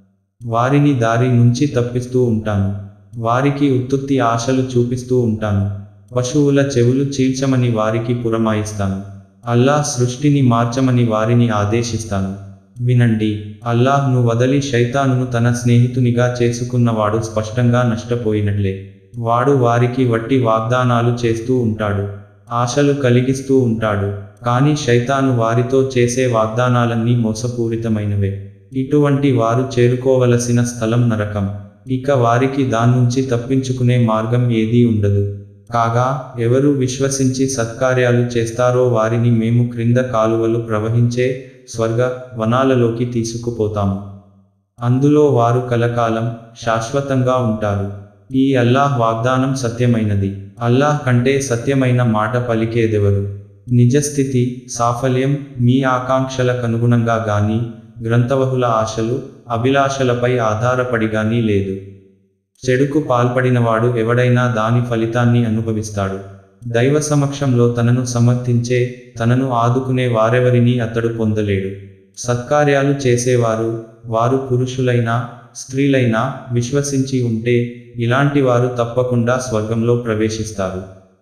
వారిని దారి నుంచి తప్పిస్తూ ఉంటాను వారికి ఉత్తుత్తి ఆశలు చూపిస్తూ ఉంటాను పశువుల చెవులు చీల్చమని వారికి పురమాయిస్తాను అల్లాహ్ సృష్టిని మార్చమని వారిని ఆదేశిస్తాను వినండి అల్లాహ్ను వదలి శైతానును తన స్నేహితునిగా చేసుకున్నవాడు స్పష్టంగా నష్టపోయినట్లే వాడు వారికి వట్టి వాగ్దానాలు చేస్తూ ఉంటాడు ఆశలు కలిగిస్తూ ఉంటాడు కానీ శైతాను వారితో చేసే వాగ్దానాలన్నీ మోసపూరితమైనవే ఇటువంటి వారు చేరుకోవలసిన స్థలం నరకం ఇక వారికి దాన్నుంచి తప్పించుకునే మార్గం ఏదీ ఉండదు కాగా ఎవరు విశ్వసించి సత్కార్యాలు చేస్తారో వారిని మేము క్రింద కాలువలు ప్రవహించే స్వర్గ వనాలలోకి తీసుకుపోతాము అందులో వారు కలకాలం శాశ్వతంగా ఉంటారు ఈ అల్లాహ్ వాగ్దానం సత్యమైనది అల్లాహ్ కంటే సత్యమైన మాట పలికేదెవరు నిజస్థితి సాఫల్యం మీ ఆకాంక్షలకనుగుణంగా గాని గ్రంథవహుల ఆశలు అభిలాషలపై ఆధారపడి గాని లేదు చెడుకు పాల్పడినవాడు ఎవడైనా దాని ఫలితాన్ని అనుభవిస్తాడు దైవ సమక్షంలో తనను సమర్థించే తనను ఆదుకునే వారెవరినీ అతడు పొందలేడు సత్కార్యాలు చేసేవారు వారు పురుషులైనా స్త్రీలైనా విశ్వసించి ఉంటే ఇలాంటి వారు తప్పకుండా స్వర్గంలో ప్రవేశిస్తారు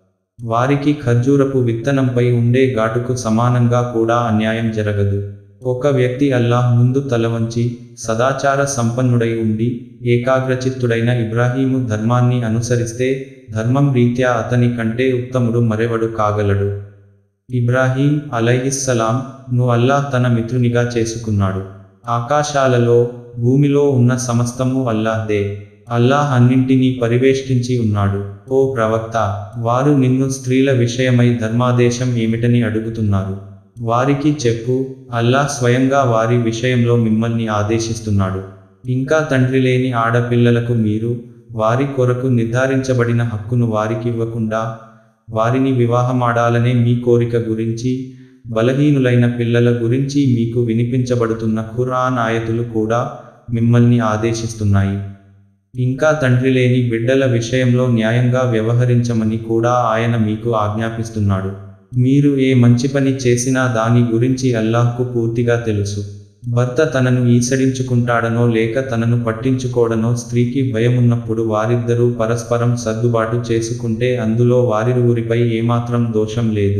వారికి ఖర్జూరపు విత్తనంపై ఉండే ఘాటుకు సమానంగా కూడా అన్యాయం జరగదు ఒక వ్యక్తి అల్లాహ్ ముందు తలవంచి సదాచార సంపన్నుడై ఉండి ఏకాగ్రచిత్తుడైన ఇబ్రాహీము ధర్మాన్ని అనుసరిస్తే ధర్మం రీత్యా అతని కంటే ఉత్తముడు మరెవడు కాగలడు ఇబ్రాహీం అలైహిస్సలాం ను అల్లాహ్ తన మిత్రునిగా చేసుకున్నాడు ఆకాశాలలో భూమిలో ఉన్న సమస్తము అల్లాహ్దే అల్లాహ్ అన్నింటినీ పరివేష్టించి ఉన్నాడు ఓ ప్రవక్త వారు నిన్ను స్త్రీల విషయమై ధర్మాదేశం ఏమిటని అడుగుతున్నారు వారికి చెప్పు అల్లాహ్ స్వయంగా వారి విషయంలో మిమ్మల్ని ఆదేశిస్తున్నాడు ఇంకా తండ్రి లేని ఆడపిల్లలకు మీరు వారి కొరకు నిర్ధారించబడిన హక్కును వారికివ్వకుండా వారిని వివాహమాడాలనే మీ కోరిక గురించి బలహీనులైన పిల్లల గురించి మీకు వినిపించబడుతున్న ఖురాన్ ఆయతులు కూడా మిమ్మల్ని ఆదేశిస్తున్నాయి ఇంకా తండ్రి లేని బిడ్డల విషయంలో న్యాయంగా వ్యవహరించమని కూడా ఆయన మీకు ఆజ్ఞాపిస్తున్నాడు మీరు ఏ మంచి పని చేసినా దాని గురించి అల్లాహ్కు పూర్తిగా తెలుసు భర్త తనను ఈసడించుకుంటాడనో లేక తనను పట్టించుకోడనో స్త్రీకి భయమున్నప్పుడు వారిద్దరూ పరస్పరం సర్దుబాటు చేసుకుంటే అందులో వారిరువురిపై ఏమాత్రం దోషం లేదు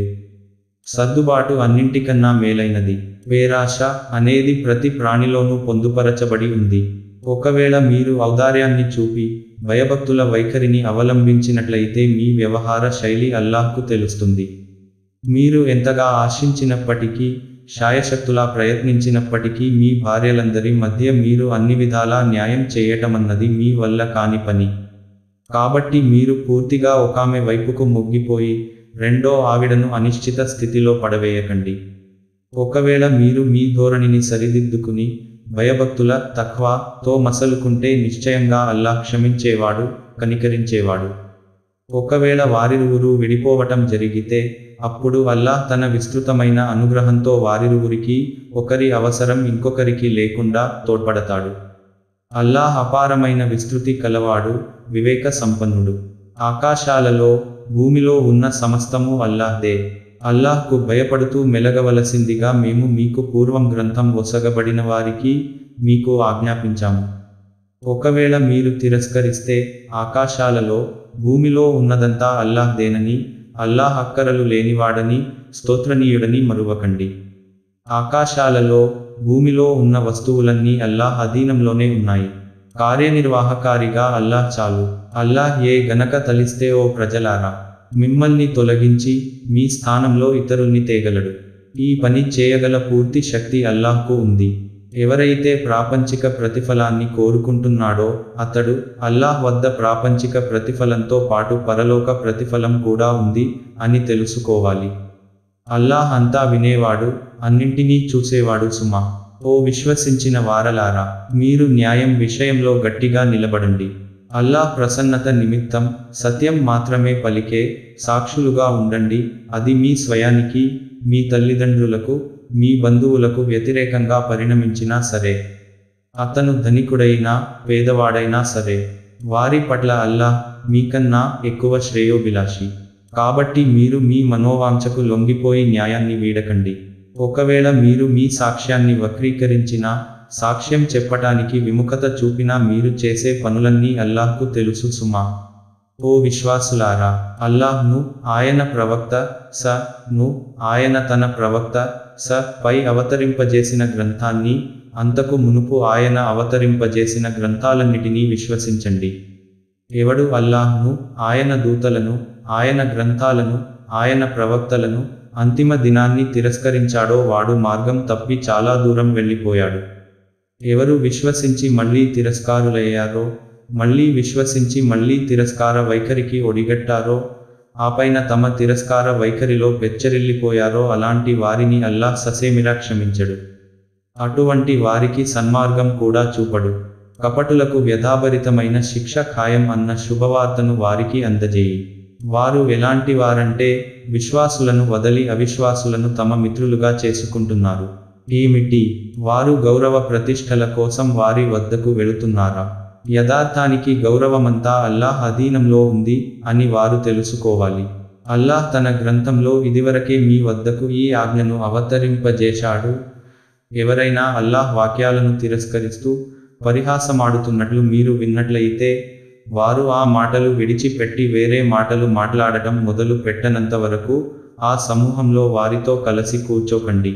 సర్దుబాటు అన్నింటికన్నా మేలైనది పేరాశ అనేది ప్రతి ప్రాణిలోనూ పొందుపరచబడి ఉంది ఒకవేళ మీరు ఔదార్యాన్ని చూపి భయభక్తుల వైఖరిని అవలంబించినట్లయితే మీ వ్యవహార శైలి అల్లాహ్కు తెలుస్తుంది మీరు ఎంతగా ఆశించినప్పటికీ శాయశక్తులా ప్రయత్నించినప్పటికీ మీ భార్యలందరి మధ్య మీరు అన్ని విధాలా న్యాయం చేయటమన్నది మీ వల్ల కాని పని కాబట్టి మీరు పూర్తిగా ఒకామె వైపుకు మొగ్గిపోయి రెండో ఆవిడను అనిశ్చిత స్థితిలో పడవేయకండి ఒకవేళ మీరు మీ ధోరణిని సరిదిద్దుకుని భయభక్తుల తక్వాతో మసలుకుంటే నిశ్చయంగా అల్లాహ్ క్షమించేవాడు కనికరించేవాడు ఒకవేళ వారిరువురు విడిపోవటం జరిగితే అప్పుడు అల్లాహ్ తన విస్తృతమైన అనుగ్రహంతో వారిరువురికి ఒకరి అవసరం ఇంకొకరికి లేకుండా తోడ్పడతాడు అల్లాహ్ అపారమైన విస్తృతి కలవాడు వివేక సంపన్నుడు ఆకాశాలలో భూమిలో ఉన్న సమస్తము అల్లాహ్దే అల్లాహ్కు భయపడుతూ మెలగవలసిందిగా మేము మీకు పూర్వం గ్రంథం ఒసగబడిన వారికి మీకు ఆజ్ఞాపించాము ఒకవేళ మీరు తిరస్కరిస్తే ఆకాశాలలో భూమిలో ఉన్నదంతా అల్లాహ్దేనని అల్లాహ్ అక్కరలు లేనివాడని స్తోత్రనీయుడని మరువకండి ఆకాశాలలో భూమిలో ఉన్న వస్తువులన్నీ అల్లాహ్ అధీనంలోనే ఉన్నాయి కార్యనిర్వాహకారిగా అల్లాహ్ చాలు అల్లాహ్ ఏ గనక తలిస్తే ఓ ప్రజలారా మిమ్మల్ని తొలగించి మీ స్థానంలో ఇతరుల్ని తేగలడు ఈ పని చేయగల పూర్తి శక్తి అల్లాహ్కు ఉంది ఎవరైతే ప్రాపంచిక ప్రతిఫలాన్ని కోరుకుంటున్నాడో అతడు అల్లాహ్ వద్ద ప్రాపంచిక ప్రతిఫలంతో పాటు పరలోక ప్రతిఫలం కూడా ఉంది అని తెలుసుకోవాలి అల్లాహ్ అంతా వినేవాడు అన్నింటినీ చూసేవాడు సుమా ఓ విశ్వసించిన వారలారా మీరు న్యాయం విషయంలో గట్టిగా నిలబడండి అల్లాహ్ ప్రసన్నత నిమిత్తం సత్యం మాత్రమే పలికే సాక్షులుగా ఉండండి అది మీ స్వయానికి మీ తల్లిదండ్రులకు మీ బంధువులకు వ్యతిరేకంగా పరిణమించినా సరే అతను ధనికుడైనా పేదవాడైనా సరే వారి పట్ల అల్లాహ్ మీకన్నా ఎక్కువ శ్రేయోభిలాషి కాబట్టి మీరు మీ మనోవాంఛకు లొంగిపోయి న్యాయాన్ని వీడకండి ఒకవేళ మీరు మీ సాక్ష్యాన్ని వక్రీకరించినా సాక్ష్యం చెప్పటానికి విముఖత చూపినా మీరు చేసే పనులన్నీ అల్లాహ్కు తెలుసు సుమా ఓ విశ్వాసులారా అల్లాహ్ను ఆయన ప్రవక్త స ను ఆయన తన ప్రవక్త స పై అవతరింపజేసిన గ్రంథాన్ని అంతకు మునుపు ఆయన అవతరింపజేసిన గ్రంథాలన్నిటినీ విశ్వసించండి ఎవడు అల్లాహ్ను ఆయన దూతలను ఆయన గ్రంథాలను ఆయన ప్రవక్తలను అంతిమ దినాన్ని తిరస్కరించాడో వాడు మార్గం తప్పి చాలా దూరం వెళ్ళిపోయాడు ఎవరు విశ్వసించి మళ్ళీ తిరస్కారులయ్యారో మళ్ళీ విశ్వసించి మళ్ళీ తిరస్కార వైఖరికి ఒడిగట్టారో ఆపైన తమ తిరస్కార వైఖరిలో పెచ్చరిల్లిపోయారో అలాంటి వారిని అల్లాహ్ ససేమిరా క్షమించడు అటువంటి వారికి సన్మార్గం కూడా చూపడు కపటులకు వ్యధాభరితమైన శిక్ష ఖాయం అన్న శుభవార్తను వారికి అందజేయి వారు ఎలాంటి వారంటే విశ్వాసులను వదలి అవిశ్వాసులను తమ మిత్రులుగా చేసుకుంటున్నారు ఏమిటి వారు గౌరవ ప్రతిష్టల కోసం వారి వద్దకు వెళుతున్నారా యథార్థానికి గౌరవమంతా అల్లాహ్ అధీనంలో ఉంది అని వారు తెలుసుకోవాలి అల్లాహ్ తన గ్రంథంలో ఇదివరకే మీ వద్దకు ఈ ఆజ్ఞను అవతరింపజేశాడు ఎవరైనా అల్లాహ్ వాక్యాలను తిరస్కరిస్తూ పరిహాసమాడుతున్నట్లు మీరు విన్నట్లయితే వారు ఆ మాటలు విడిచిపెట్టి వేరే మాటలు మాట్లాడటం మొదలు పెట్టనంత వరకు ఆ సమూహంలో వారితో కలిసి కూర్చోకండి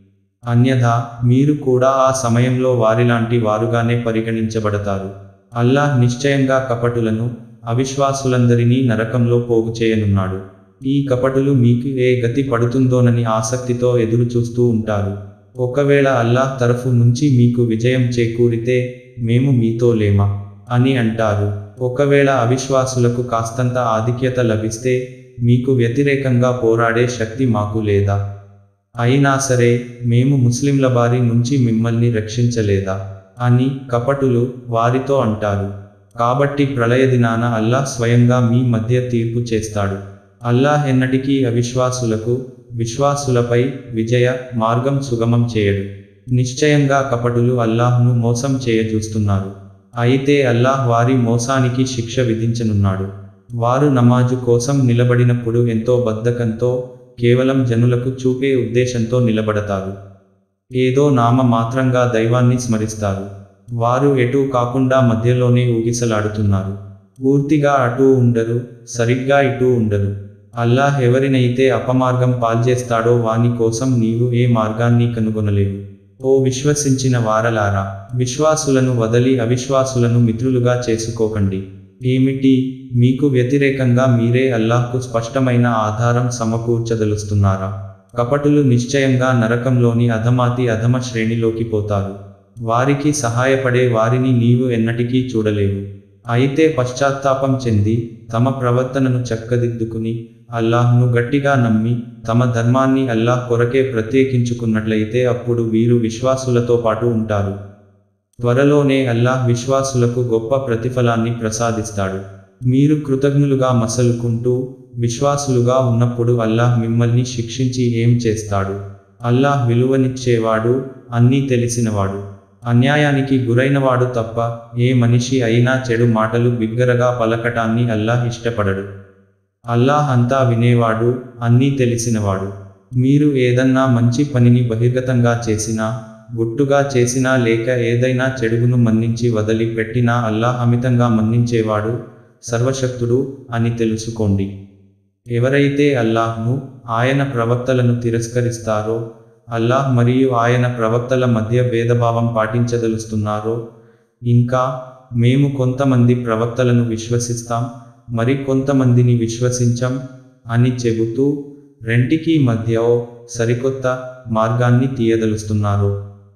అన్యథా మీరు కూడా ఆ సమయంలో వారిలాంటి వారుగానే పరిగణించబడతారు అల్లాహ్ నిశ్చయంగా కపటులను అవిశ్వాసులందరినీ నరకంలో పోగు చేయనున్నాడు ఈ కపటులు మీకు ఏ గతి పడుతుందోనని ఆసక్తితో ఎదురు చూస్తూ ఉంటారు ఒకవేళ అల్లాహ్ తరఫు నుంచి మీకు విజయం చేకూరితే మేము మీతో లేమా అని అంటారు ఒకవేళ అవిశ్వాసులకు కాస్తంత ఆధిక్యత లభిస్తే మీకు వ్యతిరేకంగా పోరాడే శక్తి మాకు లేదా అయినా సరే మేము ముస్లింల బారి నుంచి మిమ్మల్ని రక్షించలేదా అని కపటులు వారితో అంటారు కాబట్టి ప్రళయ దినాన అల్లాహ్ స్వయంగా మీ మధ్య తీర్పు చేస్తాడు అల్లాహ్ ఎన్నటికీ అవిశ్వాసులకు విశ్వాసులపై విజయ మార్గం సుగమం చేయడు నిశ్చయంగా కపటులు అల్లాహ్ను మోసం చేయజూస్తున్నారు అయితే అల్లాహ్ వారి మోసానికి శిక్ష విధించనున్నాడు వారు నమాజు కోసం నిలబడినప్పుడు ఎంతో బద్ధకంతో కేవలం జనులకు చూపే ఉద్దేశంతో నిలబడతారు ఏదో నామ మాత్రంగా దైవాన్ని స్మరిస్తారు వారు ఎటూ కాకుండా మధ్యలోనే ఊగిసలాడుతున్నారు పూర్తిగా అటూ ఉండరు సరిగ్గా ఇటూ ఉండరు అల్లాహ్ ఎవరినైతే అపమార్గం పాల్చేస్తాడో వాని కోసం నీవు ఏ మార్గాన్ని కనుగొనలేవు ఓ విశ్వసించిన వారలారా విశ్వాసులను వదలి అవిశ్వాసులను మిత్రులుగా చేసుకోకండి ఏమిటి మీకు వ్యతిరేకంగా మీరే అల్లాహ్కు స్పష్టమైన ఆధారం సమకూర్చదలుస్తున్నారా కపటులు నిశ్చయంగా నరకంలోని అధమాతి అధమ శ్రేణిలోకి పోతారు వారికి సహాయపడే వారిని నీవు ఎన్నటికీ చూడలేవు అయితే పశ్చాత్తాపం చెంది తమ ప్రవర్తనను చక్కదిద్దుకుని అల్లాహ్ను గట్టిగా నమ్మి తమ ధర్మాన్ని అల్లాహ్ కొరకే ప్రత్యేకించుకున్నట్లయితే అప్పుడు వీరు విశ్వాసులతో పాటు ఉంటారు త్వరలోనే అల్లాహ్ విశ్వాసులకు గొప్ప ప్రతిఫలాన్ని ప్రసాదిస్తాడు మీరు కృతజ్ఞులుగా మసలుకుంటూ విశ్వాసులుగా ఉన్నప్పుడు అల్లాహ్ మిమ్మల్ని శిక్షించి ఏం చేస్తాడు అల్లాహ్ విలువనిచ్చేవాడు అన్నీ తెలిసినవాడు అన్యాయానికి గురైనవాడు తప్ప ఏ మనిషి అయినా చెడు మాటలు బిగ్గరగా పలకటాన్ని అల్లాహ్ ఇష్టపడడు అల్లాహ్ అంతా వినేవాడు అన్నీ తెలిసినవాడు మీరు ఏదన్నా మంచి పనిని బహిర్గతంగా చేసినా గుట్టుగా చేసినా లేక ఏదైనా చెడుగును మన్నించి వదిలి పెట్టినా అల్లాహ్ అమితంగా మన్నించేవాడు సర్వశక్తుడు అని తెలుసుకోండి ఎవరైతే అల్లాహ్ను ఆయన ప్రవక్తలను తిరస్కరిస్తారో అల్లాహ్ మరియు ఆయన ప్రవక్తల మధ్య భేదభావం పాటించదలుస్తున్నారో ఇంకా మేము కొంతమంది ప్రవక్తలను విశ్వసిస్తాం మరి కొంతమందిని విశ్వసించం అని చెబుతూ రెంటికి మధ్య ఓ సరికొత్త మార్గాన్ని తీయదలుస్తున్నారు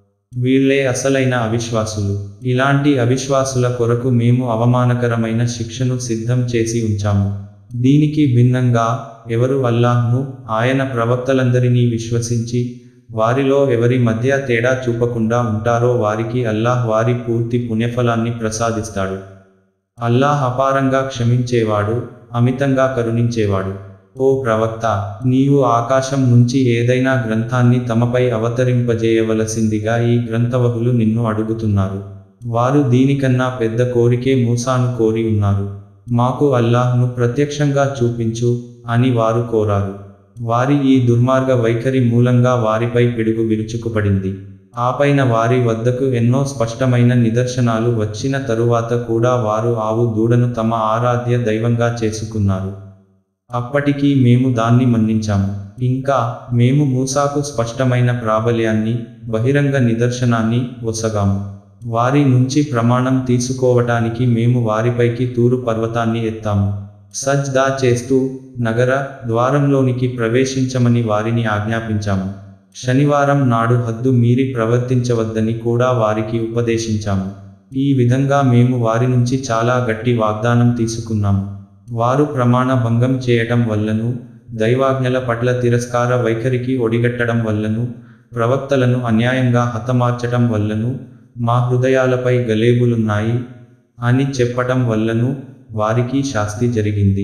వీళ్ళే అసలైన అవిశ్వాసులు ఇలాంటి అవిశ్వాసుల కొరకు మేము అవమానకరమైన శిక్షను సిద్ధం చేసి ఉంచాము దీనికి భిన్నంగా ఎవరు అల్లాహ్ను ఆయన ప్రవక్తలందరినీ విశ్వసించి వారిలో ఎవరి మధ్య తేడా చూపకుండా ఉంటారో వారికి అల్లాహ్ వారి పూర్తి పుణ్యఫలాన్ని ప్రసాదిస్తాడు అల్లాహ్ అపారంగా క్షమించేవాడు అమితంగా కరుణించేవాడు ఓ ప్రవక్త నీవు ఆకాశం నుంచి ఏదైనా గ్రంథాన్ని తమపై అవతరింపజేయవలసిందిగా ఈ గ్రంథవహులు నిన్ను అడుగుతున్నారు వారు దీనికన్నా పెద్ద కోరికే మూసాను కోరి ఉన్నారు మాకు అల్లాహ్ను ప్రత్యక్షంగా చూపించు అని వారు కోరారు వారి ఈ దుర్మార్గ వైఖరి మూలంగా వారిపై పిడుగు విరుచుకుపడింది ఆపైన వారి వద్దకు ఎన్నో స్పష్టమైన నిదర్శనాలు వచ్చిన తరువాత కూడా వారు ఆవు దూడను తమ ఆరాధ్య దైవంగా చేసుకున్నారు అప్పటికీ మేము దాన్ని మన్నించాము ఇంకా మేము మూసాకు స్పష్టమైన ప్రాబల్యాన్ని బహిరంగ నిదర్శనాన్ని ఒసగాము వారి నుంచి ప్రమాణం తీసుకోవటానికి మేము వారిపైకి తూరు పర్వతాన్ని ఎత్తాము సజ్దా చేస్తూ నగర ద్వారంలోనికి ప్రవేశించమని వారిని ఆజ్ఞాపించాము శనివారం నాడు హద్దు మీరి ప్రవర్తించవద్దని కూడా వారికి ఉపదేశించాము ఈ విధంగా మేము వారి నుంచి చాలా గట్టి వాగ్దానం తీసుకున్నాము వారు ప్రమాణ భంగం చేయటం వల్లను దైవాజ్ఞల పట్ల తిరస్కార వైఖరికి ఒడిగట్టడం వల్లను ప్రవక్తలను అన్యాయంగా హతమార్చటం వల్లను మా హృదయాలపై గలేబులున్నాయి అని చెప్పటం వల్లను వారికి శాస్తి జరిగింది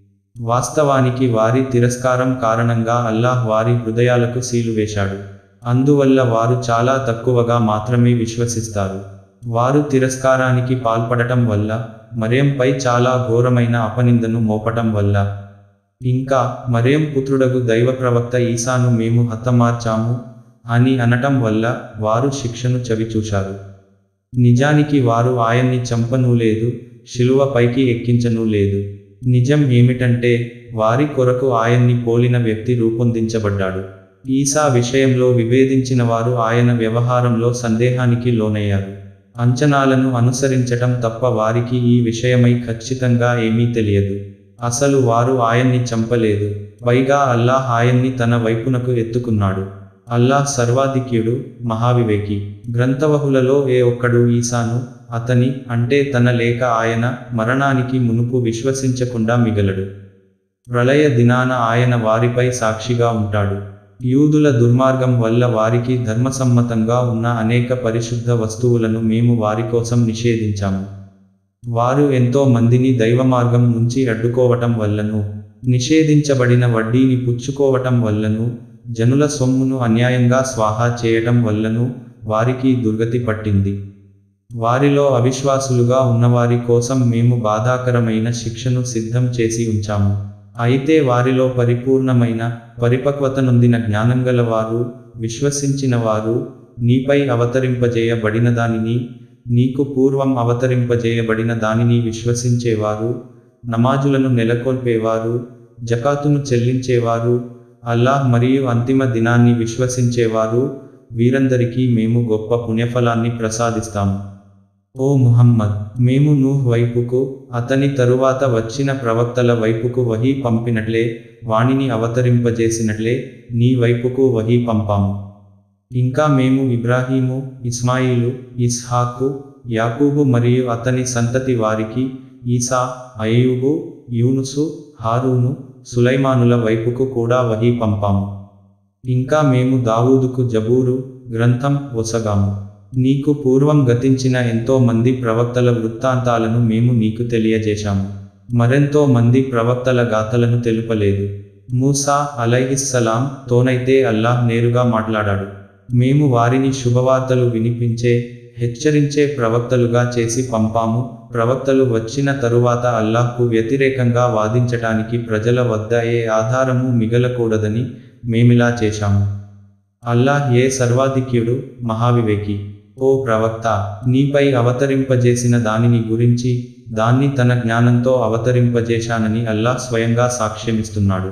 వాస్తవానికి వారి తిరస్కారం కారణంగా అల్లాహ్ వారి హృదయాలకు సీలు వేశాడు అందువల్ల వారు చాలా తక్కువగా మాత్రమే విశ్వసిస్తారు వారు తిరస్కారానికి పాల్పడటం వల్ల మర్యంపై చాలా ఘోరమైన అపనిందను మోపటం వల్ల ఇంకా మర్యం పుత్రుడగు దైవ ప్రవక్త ఈసాను మేము హతమార్చాము అని అనటం వల్ల వారు శిక్షను చవిచూశారు నిజానికి వారు ఆయన్ని చంపనూ లేదు శిలువ పైకి ఎక్కించనూ లేదు నిజం ఏమిటంటే వారి కొరకు ఆయన్ని పోలిన వ్యక్తి రూపొందించబడ్డాడు ఈసా విషయంలో విభేదించిన వారు ఆయన వ్యవహారంలో సందేహానికి లోనయ్యారు అంచనాలను అనుసరించటం తప్ప వారికి ఈ విషయమై ఖచ్చితంగా ఏమీ తెలియదు అసలు వారు ఆయన్ని చంపలేదు పైగా అల్లాహ్ ఆయన్ని తన వైపునకు ఎత్తుకున్నాడు అల్లాహ్ సర్వాధిక్యుడు మహావివేకి గ్రంథవహులలో ఏ ఒక్కడు ఈసాను అతని అంటే తన లేక ఆయన మరణానికి మునుపు విశ్వసించకుండా మిగలడు ప్రళయ దినాన ఆయన వారిపై సాక్షిగా ఉంటాడు యూదుల దుర్మార్గం వల్ల వారికి ధర్మసమ్మతంగా ఉన్న అనేక పరిశుద్ధ వస్తువులను మేము వారి కోసం నిషేధించాము వారు ఎంతో మందిని దైవమార్గం నుంచి అడ్డుకోవటం వల్లను నిషేధించబడిన వడ్డీని పుచ్చుకోవటం వల్లను జనుల సొమ్మును అన్యాయంగా స్వాహా చేయటం వల్లను వారికి దుర్గతి పట్టింది వారిలో అవిశ్వాసులుగా ఉన్నవారి కోసం మేము బాధాకరమైన శిక్షను సిద్ధం చేసి ఉంచాము అయితే వారిలో పరిపూర్ణమైన పరిపక్వత నొందిన జ్ఞానంగల వారు విశ్వసించిన వారు నీపై అవతరింపజేయబడిన దానిని నీకు పూర్వం అవతరింపజేయబడిన దానిని విశ్వసించేవారు నమాజులను నెలకొల్పేవారు జకాతును చెల్లించేవారు అల్లాహ్ మరియు అంతిమ దినాన్ని విశ్వసించేవారు వీరందరికీ మేము గొప్ప పుణ్యఫలాన్ని ప్రసాదిస్తాము ఓ ముహమ్మద్ మేము నూహ్ వైపుకు అతని తరువాత వచ్చిన ప్రవక్తల వైపుకు వహీ పంపినట్లే వాణిని అవతరింపజేసినట్లే నీ వైపుకు వహీ పంపాము ఇంకా మేము ఇబ్రాహీము ఇస్మాయిలు ఇస్హాకు యాకూబు మరియు అతని సంతతి వారికి ఈసా అయ్యూబు యూనుసు హారూను సులైమానుల వైపుకు కూడా వహీ పంపాము ఇంకా మేము దావూదుకు జబూరు గ్రంథం ఒసగాము నీకు పూర్వం గతించిన ఎంతో మంది ప్రవక్తల వృత్తాంతాలను మేము నీకు తెలియజేశాము మరెంతో మంది ప్రవక్తల గాథలను తెలుపలేదు మూసా అలైహిస్సలాం తోనైతే అల్లాహ్ నేరుగా మాట్లాడాడు మేము వారిని శుభవార్తలు వినిపించే హెచ్చరించే ప్రవక్తలుగా చేసి పంపాము ప్రవక్తలు వచ్చిన తరువాత అల్లాహ్కు వ్యతిరేకంగా వాదించటానికి ప్రజల వద్ద ఏ ఆధారము మిగలకూడదని మేమిలా చేశాము అల్లాహ్ ఏ సర్వాధిక్యుడు మహావివేకి ఓ ప్రవక్త నీపై అవతరింపజేసిన దానిని గురించి దాన్ని తన జ్ఞానంతో అవతరింపజేశానని అల్లాహ్ స్వయంగా సాక్ష్యమిస్తున్నాడు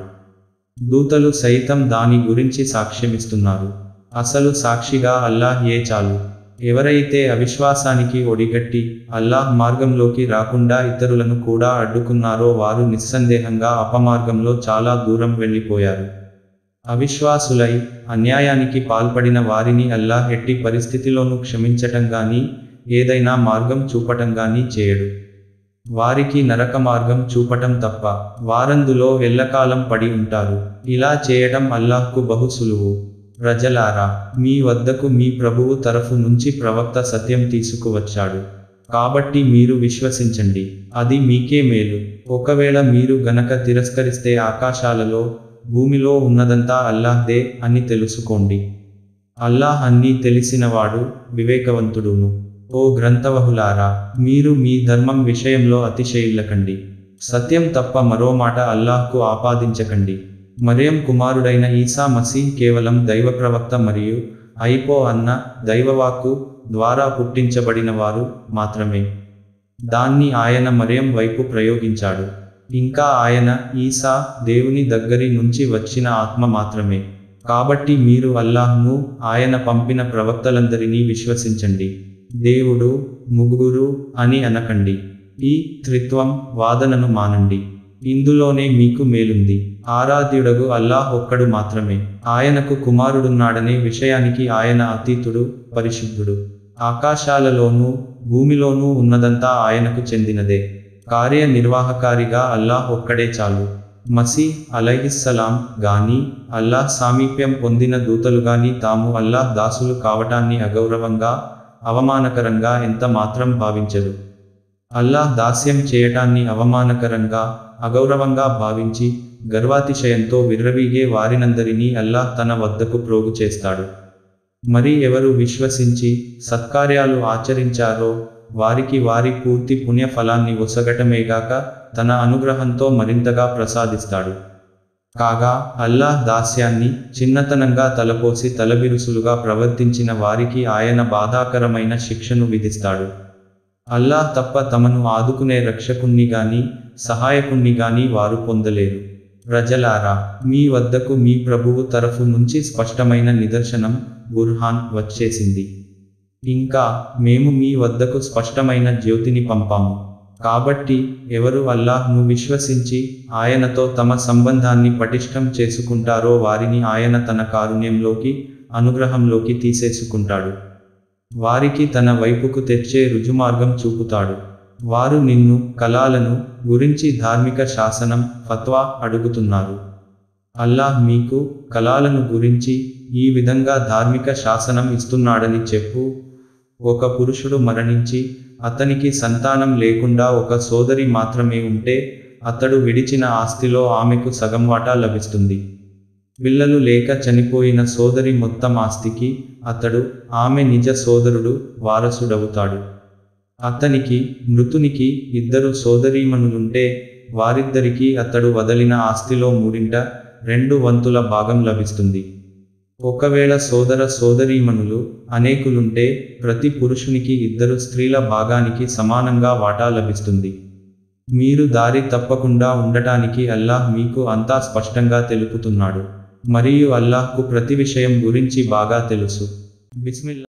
దూతలు సైతం దాని గురించి సాక్ష్యమిస్తున్నారు అసలు సాక్షిగా అల్లాహ్ ఏ చాలు ఎవరైతే అవిశ్వాసానికి ఒడిగట్టి అల్లాహ్ మార్గంలోకి రాకుండా ఇతరులను కూడా అడ్డుకున్నారో వారు నిస్సందేహంగా అపమార్గంలో చాలా దూరం వెళ్ళిపోయారు అవిశ్వాసులై అన్యాయానికి పాల్పడిన వారిని అల్లాహ్ ఎట్టి పరిస్థితిలోనూ క్షమించటం గాని ఏదైనా మార్గం చూపటం గాని చేయడు వారికి నరక మార్గం చూపటం తప్ప వారందులో ఎల్లకాలం పడి ఉంటారు ఇలా చేయటం అల్లాహ్కు బహు సులువు ప్రజలారా మీ వద్దకు మీ ప్రభువు తరఫు నుంచి ప్రవక్త సత్యం తీసుకువచ్చాడు కాబట్టి మీరు విశ్వసించండి అది మీకే మేలు ఒకవేళ మీరు గనక తిరస్కరిస్తే ఆకాశాలలో భూమిలో ఉన్నదంతా అల్లాహ్దే అని తెలుసుకోండి అల్లాహ్ అన్నీ తెలిసినవాడు వివేకవంతుడును ఓ గ్రంథవహులారా మీరు మీ ధర్మం విషయంలో అతిశయిల్లకండి సత్యం తప్ప మరో మాట అల్లాహ్కు ఆపాదించకండి మరియం కుమారుడైన ఈసా మసీహ్ కేవలం దైవ ప్రవక్త మరియు అయిపో అన్న దైవవాక్కు ద్వారా పుట్టించబడిన వారు మాత్రమే దాన్ని ఆయన మరియం వైపు ప్రయోగించాడు ఇంకా ఆయన ఈసా దేవుని దగ్గరి నుంచి వచ్చిన ఆత్మ మాత్రమే కాబట్టి మీరు అల్లాహ్ను ఆయన పంపిన ప్రవక్తలందరినీ విశ్వసించండి దేవుడు ముగ్గురు అని అనకండి ఈ త్రిత్వం వాదనను మానండి ఇందులోనే మీకు మేలుంది ఆరాధ్యుడగు అల్లాహ్ ఒక్కడు మాత్రమే ఆయనకు కుమారుడున్నాడనే విషయానికి ఆయన అతీతుడు పరిశుద్ధుడు ఆకాశాలలోనూ భూమిలోనూ ఉన్నదంతా ఆయనకు చెందినదే కార్యనిర్వాహకారిగా అల్లాహ్ ఒక్కడే చాలు మసీ అలైహిస్సలాం గాని అల్లాహ్ సామీప్యం పొందిన దూతలుగాని తాము అల్లాహ్ దాసులు కావటాన్ని అగౌరవంగా అవమానకరంగా ఎంత మాత్రం భావించరు అల్లాహ్ దాస్యం చేయటాన్ని అవమానకరంగా అగౌరవంగా భావించి గర్వాతిశయంతో విర్రవీగే వారినందరినీ అల్లాహ్ తన వద్దకు ప్రోగు చేస్తాడు మరి ఎవరు విశ్వసించి సత్కార్యాలు ఆచరించారో వారికి వారి పూర్తి పుణ్యఫలాన్ని ఒసగటమేగాక తన అనుగ్రహంతో మరింతగా ప్రసాదిస్తాడు కాగా అల్లాహ్ దాస్యాన్ని చిన్నతనంగా తలపోసి తలబిరుసులుగా ప్రవర్తించిన వారికి ఆయన బాధాకరమైన శిక్షను విధిస్తాడు అల్లాహ్ తప్ప తమను ఆదుకునే రక్షకుణ్ణి గాని సహాయకుణ్ణి గాని వారు పొందలేరు ప్రజలారా మీ వద్దకు మీ ప్రభువు తరఫు నుంచి స్పష్టమైన నిదర్శనం బుర్హాన్ వచ్చేసింది ఇంకా మేము మీ వద్దకు స్పష్టమైన జ్యోతిని పంపాము కాబట్టి ఎవరు అల్లాహ్ను విశ్వసించి ఆయనతో తమ సంబంధాన్ని పటిష్టం చేసుకుంటారో వారిని ఆయన తన కారుణ్యంలోకి అనుగ్రహంలోకి తీసేసుకుంటాడు వారికి తన వైపుకు తెచ్చే రుజుమార్గం చూపుతాడు వారు నిన్ను కళాలను గురించి ధార్మిక శాసనం ఫత్వా అడుగుతున్నారు అల్లాహ్ మీకు కళాలను గురించి ఈ విధంగా ధార్మిక శాసనం ఇస్తున్నాడని చెప్పు ఒక పురుషుడు మరణించి అతనికి సంతానం లేకుండా ఒక సోదరి మాత్రమే ఉంటే అతడు విడిచిన ఆస్తిలో ఆమెకు సగం వాటా లభిస్తుంది పిల్లలు లేక చనిపోయిన సోదరి మొత్తం ఆస్తికి అతడు ఆమె నిజ సోదరుడు వారసుడవుతాడు అతనికి మృతునికి ఇద్దరు సోదరీమణులుంటే వారిద్దరికీ అతడు వదలిన ఆస్తిలో మూడింట రెండు వంతుల భాగం లభిస్తుంది ఒకవేళ సోదర సోదరీమణులు అనేకులుంటే ప్రతి పురుషునికి ఇద్దరు స్త్రీల భాగానికి సమానంగా వాటా లభిస్తుంది మీరు దారి తప్పకుండా ఉండటానికి అల్లాహ్ మీకు అంతా స్పష్టంగా తెలుపుతున్నాడు మరియు అల్లాహ్కు ప్రతి విషయం గురించి బాగా తెలుసు బిస్మిల్లా